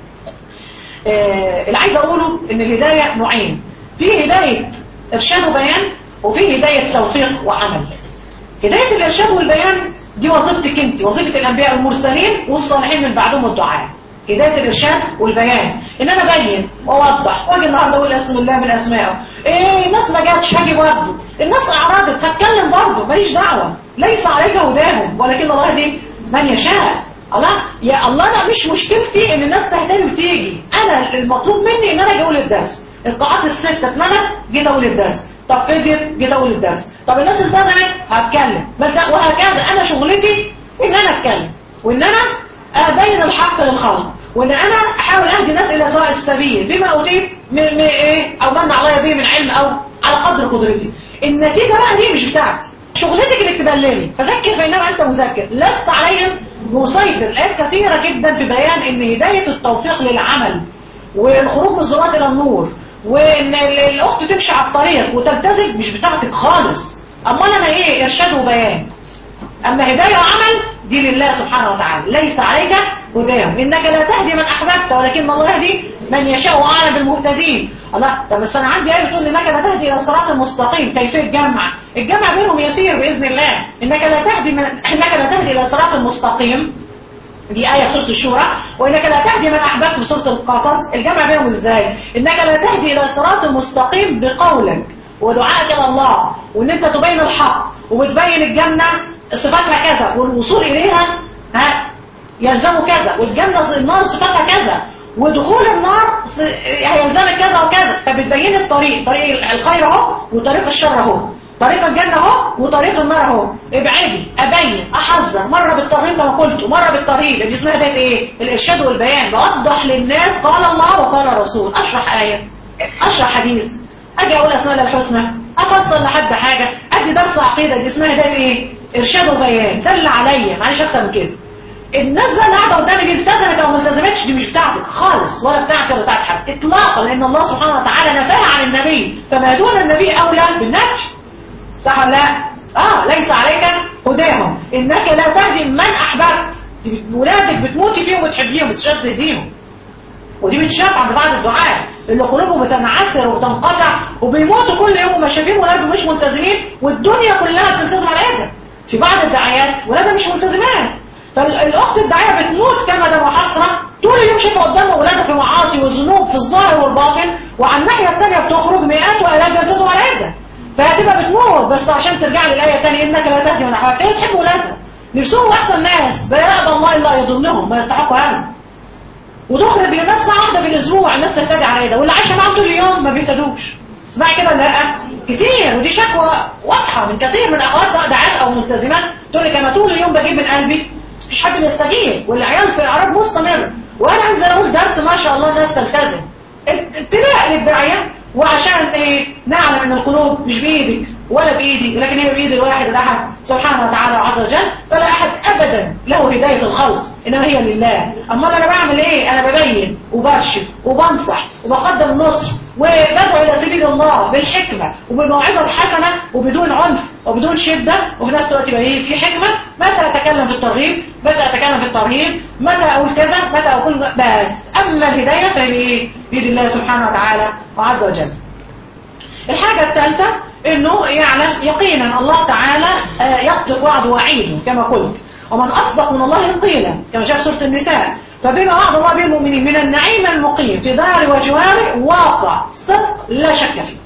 اللي عايز اقوله ان الهداية نوعين في هداية ارشاد وبيان وفي هداية توفيق وعمل هداية الارشاد والبيان دي وظيفتك انت وظيفة الانبياء والمرسلين والصالحين من بعدهم الدعاء هداية الارشاد والبيان ان انا ابين واوضح واجي النهارده اقول اسم الله من اسمائه ايه الناس ما جاتش هاجي برضه الناس اعرضت هتكلم برضه ماليش دعوه ليس عليك هداهم ولكن الله يهدي من يشاء الله يا الله انا مش مشكلتي ان الناس تهتدي وتيجي انا المطلوب مني ان انا اجي اقول الدرس القاعات السته اتملت جيت اقول الدرس طب فديت جيت اقول الدرس طب الناس التزمت هتكلم بس وهكذا انا شغلتي ان انا اتكلم وان انا ابين الحق للخلق وان انا احاول اهدي الناس الى سواء السبيل بما اوتيت من ايه او من عليا به من علم او على قدر قدرتي النتيجه بقى دي مش بتاعتي شغلتك انك تبلغي فذكر فانما انت مذكر لست عليهم مسيطر الآيات كثيرة جدا في بيان ان هداية التوفيق للعمل والخروج من الظلمات الى النور وان ال- الاخت تمشي على الطريق وتلتزم مش بتاعتك خالص امال انا ايه ارشاد وبيان اما هداية وعمل دي لله سبحانه وتعالى ليس عليك هداهم انك لا تهدي من احببت ولكن الله يهدي من يشاء واعلم بالمهتدين الله طب بس انا عندي ايه بتقول انك لا تهدي الى الصراط المستقيم كيفيه الجمع الجمع بينهم يسير باذن الله انك لا تهدي من انك لا تهدي الى الصراط المستقيم دي آية في سورة الشورى وإنك لا تهدي من أحببت في سورة القصص الجمع بينهم إزاي إنك لا تهدي إلى الصراط المستقيم بقولك ودعائك إلى الله وإن أنت تبين الحق وبتبين الجنة صفاتها كذا والوصول إليها ها يلزمه كذا والجنة النار صفاتها كذا ودخول النار س- هيلزمك كذا وكذا فبتبين الطريق طريق الخير اهو وطريق الشر اهو طريق الجنة اهو وطريق النار اهو ابعدي ابين احذر مرة بالترغيب كما قلت ومرة بالترهيب دي اسمها ديت ايه الارشاد والبيان بوضح للناس قال الله وقال الرسول اشرح آية اشرح حديث اجي اقول اسماء الله الحسنى افصل لحد حاجة ادي درس عقيدة دي اسمها ديت ايه ارشاد وبيان ده اللي عليا معلش اكتر من كده الناس بقى اللي قاعده قدامي دي التزمت او ما التزمتش دي مش بتاعتك خالص ولا بتاعتي ولا بتاعت حد اطلاقا لان الله سبحانه وتعالى نفاها عن النبي فما دون النبي اولى بالنفي صح ولا لا اه ليس عليك هداهم انك لا تهدي من احببت دي بت- ولادك بتموتي فيهم وتحبيهم بس مش قادرة تهديهم ودي بتشاف عند بعض الدعاء اللي قلوبهم بتنعسر وبتنقطع وبيموتوا كل يوم وما شايفين ولادهم مش ملتزمين والدنيا كلها بتلتزم على ايدها في بعض الدعايات ولادها مش ملتزمات فالاخت الداعيه بتموت كما ده محاصره طول اليوم شايفه قدامها ولادها في معاصي وذنوب في الظاهر والباطن وعلى الناحيه الثانيه بتخرج مئات والاف بيلتزموا على ايدها فهتبقى بتموت بس عشان ترجع للايه الثانيه انك لا تهدي من احببت هي بتحب ولادها نفسهم احسن ناس بيراقب الله الا يضمنهم ما يستحقوا هذا وتخرج لناس ساعة واحدة في الأسبوع الناس تهتدي على ده واللي عايشة معاهم طول اليوم ما بيهتدوش اسمعي كده ولا لا كتير ودي شكوى واضحة من كثير من أخوات سواء دعاة أو ملتزمات تقول لك أنا طول اليوم بجيب من قلبي مفيش حد بيستجيب والعيال في إعراض مستمر وأنا أنزل أقول درس ما شاء الله الناس تلتزم ابتلاء للداعية وعشان ايه نعلم ان القلوب مش بايدك ولا بايدي ولكن هي بايد الواحد الاحد سبحانه وتعالى وعز وجل فلا احد ابدا له هدايه الخلق انما هي لله اما انا بعمل ايه انا ببين وبرشد وبنصح وبقدم النصح وبدعو الى سبيل الله بالحكمه وبالموعظه الحسنه وبدون عنف وبدون شده وفي نفس الوقت يبقى ايه في حكمه متى اتكلم في الترغيب متى اتكلم في الترهيب متى اقول كذا متى اقول بس اما الهدايه فهي ايه بيد الله سبحانه وتعالى وعز وجل الحاجة الثالثة انه يعلم يقينا الله تعالى آه، يصدق وعد وعيده كما قلت ومن اصدق من الله قيلا كما جاء في سورة النساء فبما وعد الله به المؤمنين من النعيم المقيم في دار وجواره واقع صدق لا شك فيه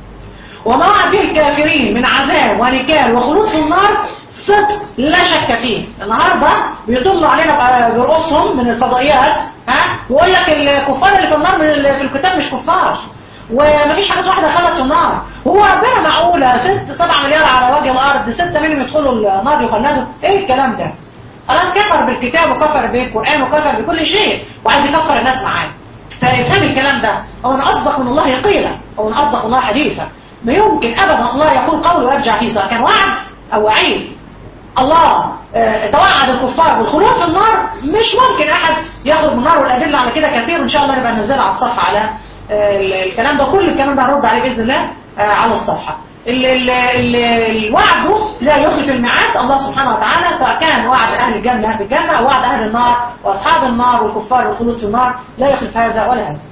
وما وعد به الكافرين من عذاب ونكال وخلود في النار صدق لا شك فيه النهارده بيطلوا علينا بقى برؤوسهم من الفضائيات ها ويقول لك الكفار اللي في النار من اللي في الكتاب مش كفار ومفيش حاجه واحده دخلت في النار هو ربنا معقوله 6 7 مليار على وجه الارض 6 منهم يدخلوا النار يخلدوا ايه الكلام ده خلاص كفر بالكتاب وكفر بالقران وكفر بكل شيء وعايز يكفر الناس معاه فافهمي الكلام ده هو من اصدق من الله قيلا او من اصدق من الله حديثا ما يمكن ابدا الله يقول قول ويرجع فيه سواء كان وعد او وعيد الله آه، توعد الكفار بالخلود في النار مش ممكن احد يخرج من النار والادله على كده كثير ان شاء الله نبقى ننزلها على الصفحه على آه، ال- الكلام ده كل الكلام ده هنرد عليه باذن الله آه، على الصفحه ال- ال- ال- الوعد لا يخلف الميعاد الله سبحانه وتعالى سواء كان وعد اهل الجنه اهل الجنه او وعد اهل النار واصحاب النار والكفار والخلود في النار لا يخلف هذا ولا هذا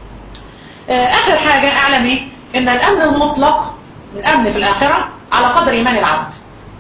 آه، اخر حاجه اعلمي ان الامن المطلق الامن في الاخره على قدر ايمان العبد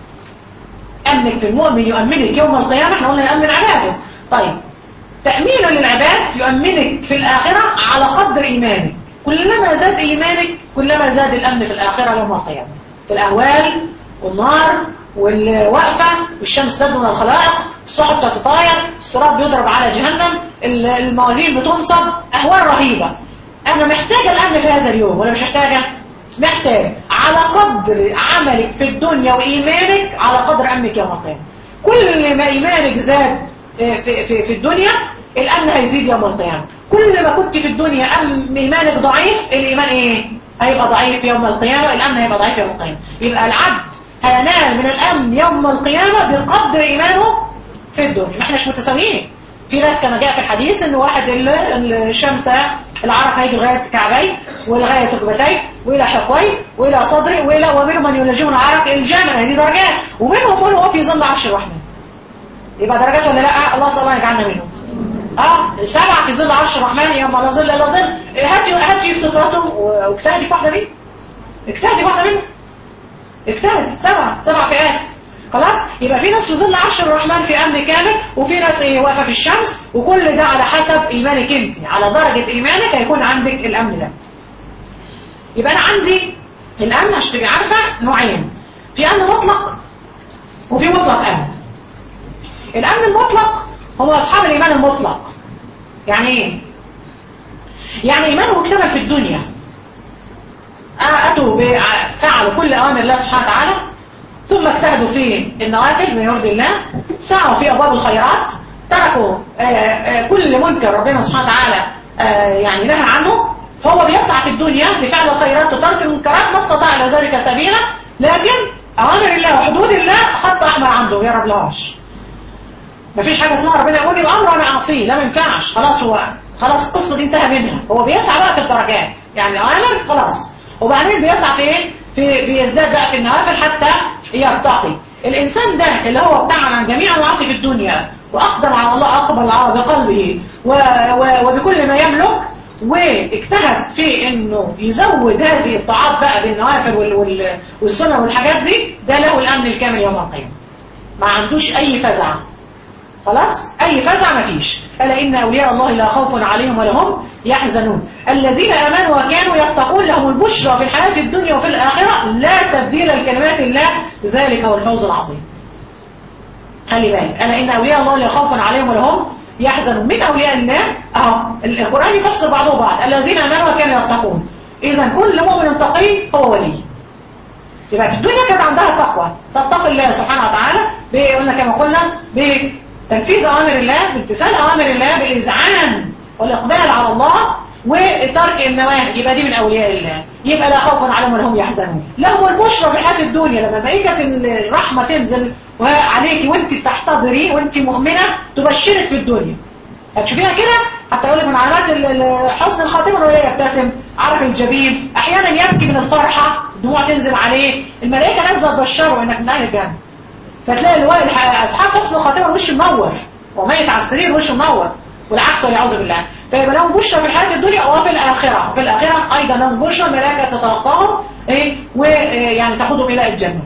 امنك في المؤمن يؤمنك يوم القيامه احنا قلنا يامن عباده طيب تامينا للعباد يؤمنك في الاخره على قدر ايمانك كلما زاد ايمانك كلما زاد الامن في الاخره يوم القيامه في الاهوال والنار والوقفه والشمس تدنو من الخلائق الصحف تتطاير الصراط بيضرب على جهنم ال- الموازين بتنصب اهوال رهيبه انا محتاجه الامن في هذا اليوم ولا مش محتاجه محتاج على قدر عملك في الدنيا وإيمانك على قدر أمنك يوم القيامة كل ما إيمانك زاد آه، في, في, في الدنيا الأمن هيزيد يوم القيامة كل ما كنت في الدنيا أم إيمانك ضعيف الإيمان إيه؟ هيبقى ضعيف يوم القيامة الأمن هيبقى ضعيف يوم القيامة يبقى العبد هينال من الأمن يوم القيامة بقدر إيمانه في الدنيا ما احناش متساويين في ناس كما جاء في الحديث ان واحد ال- الشمس العرق هيجي لغايه كعبي ولغايه ركبتي والى حقوي والى صدري والى ومنهم من يلجم العرق الجامع هذه درجات ومنهم من هو في ظل عرش الرحمن يبقى درجات ولا لا الله صلى الله يجعلنا منهم اه سبعه في ظل عرش الرحمن يوم لا ظل الا ظل هاتي هاتي صفاته واجتهدي في واحده منهم اجتهدي في واحده منهم اجتهد سبعة سبع فئات خلاص يبقى في ناس في ظل عرش الرحمن في امن كامل وفي ناس ايه واقفه في الشمس وكل ده على حسب ايمانك انت على درجه ايمانك هيكون عندك الامن ده يبقى انا عندي الامن عشان تبقي عارفه نوعين في امن مطلق وفي مطلق امن الامن المطلق هم اصحاب الايمان المطلق يعني ايه يعني ايمانه اكتمل في الدنيا أتوا ب- فعلوا كل أوامر الله سبحانه وتعالى ثم اجتهدوا في النوافل من يرضي الله سعوا في أبواب الخيرات تركوا آه، آه، كل منكر ربنا سبحانه وتعالى آه، يعني نهى عنه فهو بيسعى في الدنيا لفعل الخيرات وترك المنكرات ما استطاع إلى ذلك سبيلا لكن أوامر الله وحدود الله خط أحمر عنده ما يقربلهاش مفيش حاجة اسمها ربنا يقول لي بأمر أنا أعصيه لا ما ينفعش خلاص هو خلاص القصة دي انتهى منها هو بيسعى بقى في الدرجات يعني الأوامر خلاص وبعدين بيسعى في ايه في بيزداد بقى في النوافل حتى يرتقي الإنسان ده اللي هو ابتعد عن جميع المعاصي في الدنيا وأقدم على الله أقبل على بقلبه و و وبكل ما يملك واجتهد في انه يزود هذه الطاعات بقى بالنوافل وال وال والسنن والحاجات دي ده له الامن الكامل يوم القيامه ما عندوش اي فزع خلاص اي فزع ما فيش الا ان اولياء الله لا خوف عليهم ولا هم يحزنون الذين امنوا وكانوا يتقون لهم البشرى في الحياه الدنيا وفي الاخره لا تبديل لكلمات الله ذلك هو الفوز العظيم خلي بالك الا ان اولياء الله لا خوف عليهم ولا هم يحزنون من اولياء الله اهو القران يفسر بعضه بعض الذين امنوا وكانوا يتقون اذا كل مؤمن تقي هو ولي يبقى في الدنيا كانت عندها تقوى تتقي الله سبحانه وتعالى قلنا كما قلنا بتنفيذ اوامر الله بامتثال اوامر الله بالاذعان والاقبال على الله وترك النواهي يبقى دي من اولياء الله يبقى لا خوف عليهم ولا هم يحزنون لهم البشرى في الحياه الدنيا لما ملائكه الرحمه تنزل عليكي وانت بتحتضري وانت مؤمنه تبشرك في الدنيا هتشوفيها كده حتى يقول لك من علامات حسن الخاتمه انه يبتسم عرق الجبين احيانا يبكي من الفرحه دموع تنزل عليه الملائكه نازله تبشره انك من اهل الجنه فتلاقي الوائل اصحاب حسن الخاتمه الوش منور وميت على السرير وشه منور والعكس والعياذ بالله فيبقى لهم بشرى في الحياه الدنيا وفي الاخره وفي الاخره ايضا لهم بشرى الملائكه تتلقاهم ايه ويعني تاخذهم الى الجنه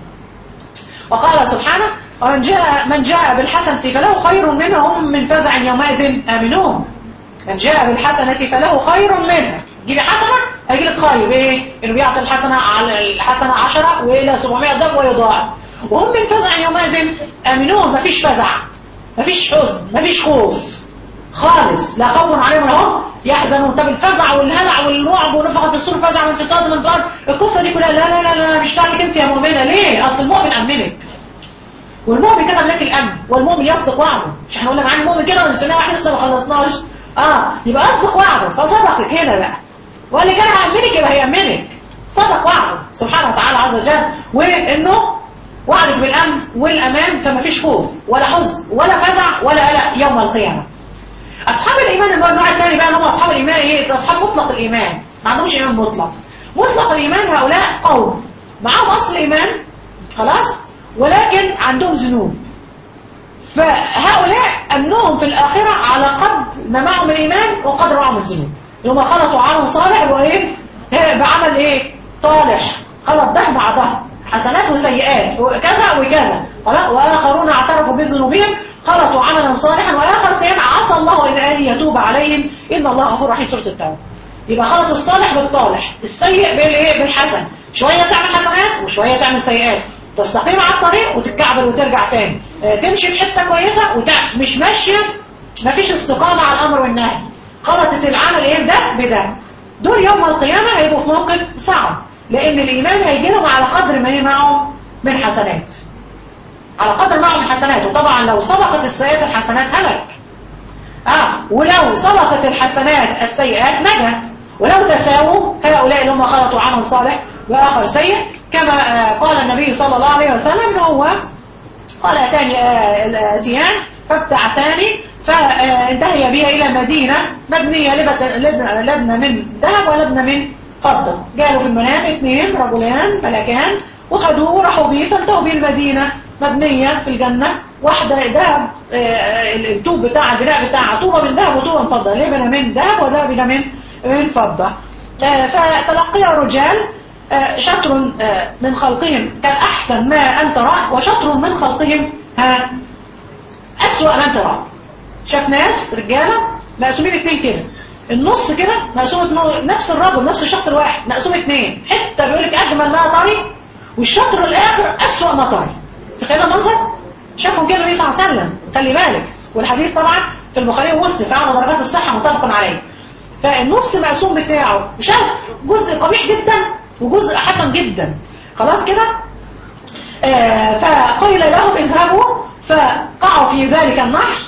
وقال سبحانه ومن جاء من جاء بالحسنه فله خير منهم من فزع يومئذ امنون من جاء بالحسنه فله خير منها جيبي حسنه هيجي لك خير ايه انه بيعطي الحسنه على الحسنه 10 والى 700 ضعف ويضاعف وهم من فزع يومئذ امنون مفيش فزع مفيش حزن مفيش خوف خالص لا خوف عليهم ولا هم يحزنون طب الفزع والهلع والرعب ونفخه في الصور فزع وانفصاد من الارض القصه دي كلها لا لا لا لا مش بتاعتك انت يا مؤمنه ليه اصل المؤمن امنك والمؤمن كتب لك الامن والمؤمن يصدق وعده مش احنا قلنا معانا المؤمن كده ونسيناه واحنا لسه ما خلصناش اه يبقى اصدق وعده فصدقك هنا بقى وقال لك انا هامنك يبقى هيامنك صدق وعده سبحانه وتعالى عز وجل وانه وعدك بالامن والامان فما فيش خوف ولا حزن ولا فزع ولا قلق يوم القيامه اصحاب الايمان اللي هو النوع الثاني بقى اللي هم اصحاب الايمان ايه اصحاب مطلق الايمان ما عندهمش ايمان مطلق مطلق الايمان هؤلاء قوم معاهم اصل ايمان خلاص ولكن عندهم ذنوب فهؤلاء امنهم في الاخره على قدر ما معهم الايمان وقدر معهم الذنوب يوم خلطوا عمل صالح وايه بعمل ايه طالح خلط ده مع ده حسنات وسيئات وكذا وكذا واخرون اعترفوا بذنوبهم خلطوا عملا صالحا واخر سيئا عسى الله ان يتوب عليهم ان الله غفور رحيم سوره التوبه يبقى خلط الصالح بالطالح السيء بالايه بالحسن شويه تعمل حسنات وشويه تعمل سيئات تستقيم على الطريق وتتكعبل وترجع تاني تمشي في حته كويسه وتع... مش ماشيه مفيش استقامه على الامر والنهي خلطت العمل ايه ده بده دول يوم القيامه هيبقوا في موقف صعب لان الايمان هيجي لهم على قدر ما معهم من حسنات على قدر معهم حسنات وطبعا لو سبقت السيئات الحسنات هلك اه ولو سبقت الحسنات السيئات نجا ولو تساووا هؤلاء اللي هم خلطوا عمل صالح واخر سيء كما آه قال النبي صلى الله عليه وسلم ان هو قال اتاني آه الاتيان فابتعثاني فانتهي بها إلى مدينة مبنية لبنة من ذهب ولبنة من فضة جالوا في المنام اثنين رجلان ملكان وخدوه وراحوا بيه فانتهوا بيه المدينة مبنية في الجنة واحدة ذهب الطوب بتاع البناء بتاعها طوبة من ذهب وطوبة من فضة لبنة من ذهب ولبنة من من فضة فتلقي الرجال شطر من خلقهم كان أحسن ما أن تراه وشطر من خلقهم أسوأ ما أن تراه شاف ناس رجالة مقسومين اتنين كده النص كده مقسوم نفس الرجل نفس الشخص الواحد مقسوم اتنين حتة بيقول لك أجمل ما طري والشطر الآخر أسوأ ما طري تخيل المنظر شافهم كده النبي صلى الله عليه وسلم خلي بالك والحديث طبعا في البخاري ومسلم فعلا درجات الصحة متفق عليه فالنص مقسوم بتاعه شاف جزء قبيح جدا وجزء حسن جدا خلاص كده آه فقيل لهم اذهبوا فقعوا في ذلك النحر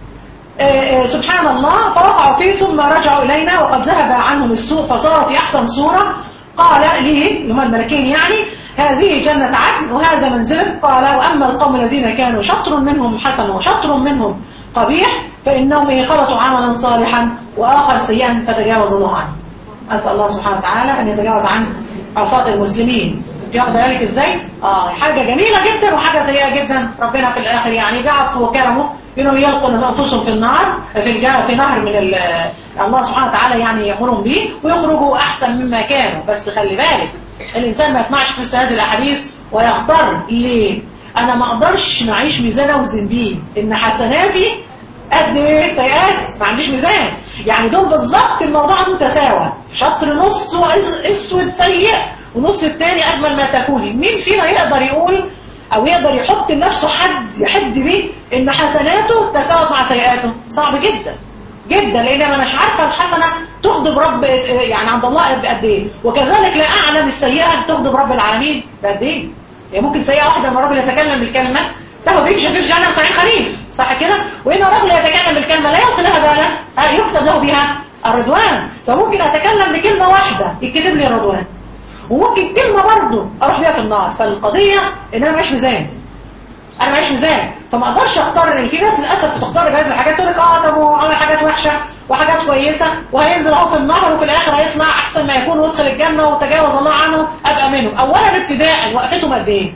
آه آه سبحان الله فوقعوا فيه ثم رجعوا إلينا وقد ذهب عنهم السوء فصاروا في أحسن صورة قال لي اللي هم الملكين يعني هذه جنة عدن وهذا منزلك قال وأما القوم الذين كانوا شطر منهم حسن وشطر منهم قبيح فإنهم خلطوا عملا صالحا وآخر سيئا فتجاوز الله عنه أسأل الله سبحانه وتعالى أن يتجاوز عن عصاة المسلمين ياخد ذلك ازاي اه حاجة جميلة جدا وحاجة سيئة جدا ربنا في الاخر يعني بعفو وكرمه انهم يلقوا انفسهم في النار في الجا في نهر من الله سبحانه وتعالى يعني يامرهم به ويخرجوا احسن مما كانوا بس خلي بالك الانسان ما يطمعش في مثل هذه الاحاديث ويختار ليه انا ما اقدرش معيش ميزان اوزن بيه ان حسناتي قد ايه سيئاتي ما عنديش ميزان يعني دول بالظبط الموضوع متساوى شطر نص اسود سيء ونص التاني اجمل ما تكوني مين فينا يقدر يقول او يقدر يحط لنفسه حد يحد بيه ان حسناته تساوت مع سيئاته صعب جدا جدا لان انا مش عارفه الحسنه تغضب رب يعني عند الله بقد ايه وكذلك لا اعلم السيئه تغضب رب العالمين بقد ايه يعني ممكن سيئه واحده لما الراجل يتكلم بالكلمه له بيمشي في جهنم سبعين خريف صح كده وان الرجل يتكلم بالكلمه لا يلقي لها بالا يكتب له بها الرضوان فممكن اتكلم بكلمه واحده يكتب لي الرضوان وممكن كلمة برضه اروح بيها في النار فالقضية ان انا معيش ميزان انا معيش ميزان فما اقدرش اختار ان في ناس للاسف بتختار بهذه الحاجات تقول لك اه طب وعمل حاجات وحشة وحاجات كويسة وهينزل اهو في النهر وفي الاخر هيطلع احسن ما يكون ويدخل الجنة وتجاوز الله عنه ابقى منه اولا ابتداء وقفتهم قد ايه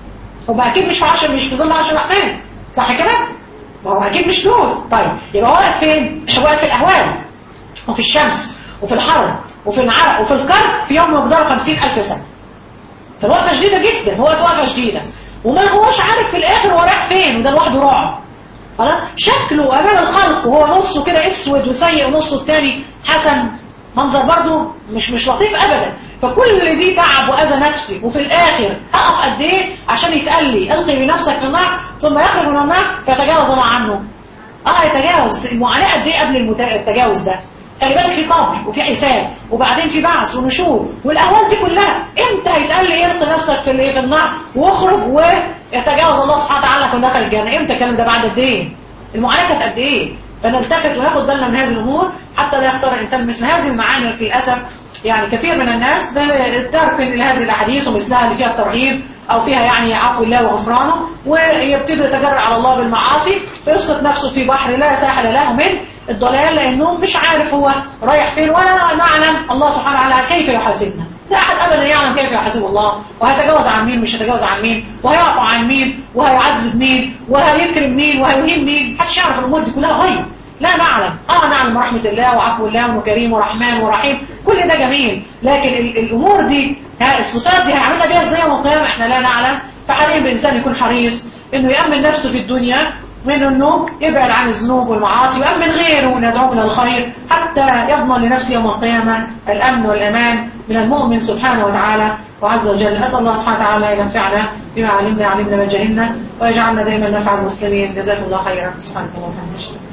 هو اكيد مش في 10 مش في ظل 10 رحمن صح كده ما هو اكيد مش دول طيب يبقى هو واقف فين واقف في الاهوال وفي الشمس وفي الحر وفي العرق وفي الكرب في يوم مقداره 50000 سنة فالوقفة شديدة جدا هو وقفة شديدة وما هوش عارف في الآخر هو رايح فين وده لوحده رعب خلاص شكله أمام الخلق وهو نصه كده اسود وسيء ونصه التاني حسن منظر برضه مش مش لطيف أبدا فكل دي تعب وأذى نفسي وفي الآخر أقف قد إيه عشان يتقال لي ألقي بنفسك في النار ثم يخرج من النار فيتجاوز الله عنه اه يتجاوز المعاناة قد إيه قبل التجاوز ده خلي بالك في قبر وفي حساب وبعدين في بعث ونشور والاهوال دي كلها امتى هيتقال لي القي نفسك في الايه في النار واخرج ويتجاوز الله سبحانه وتعالى كن دخل الجنه امتى الكلام ده بعد قد ايه المعاناه كانت قد ايه فنلتفت وناخد بالنا من هذه الامور حتى لا يختار الانسان مثل هذه المعاني للاسف يعني كثير من الناس تركن الى هذه الاحاديث ومثلها اللي فيها الترغيب او فيها يعني عفو الله وغفرانه ويبتدوا يتجرأ على الله بالمعاصي فيسقط نفسه في بحر لا ساحل له من الضلال لانه مش عارف هو رايح فين ولا نعلم الله سبحانه وتعالى كيف يحاسبنا لا احد ابدا يعلم كيف يحاسب الله وهيتجاوز عن مين مش هيتجاوز عن مين وهيعفو عن مين وهيعذب مين وهيكرم مين وهيهين مين محدش يعرف الامور دي كلها غيب لا نعلم اه نعلم رحمة الله وعفو الله وانه كريم ورحمن ورحيم كل ده جميل لكن الامور دي ها الصفات دي هيعملنا بيها ازاي يوم القيامه احنا لا نعلم فحاليا الانسان يكون حريص انه يامن نفسه في الدنيا من انه يبعد عن الذنوب والمعاصي ويامن غيره وندعوه الى الخير حتى يضمن لنفسه يوم القيامه الامن والامان من المؤمن سبحانه وتعالى وعز وجل اسال الله سبحانه وتعالى ان ينفعنا بما علمنا علمنا ما جهلنا ويجعلنا دائما نفع المسلمين جزاكم الله خيرا سبحانك اللهم وبحمدك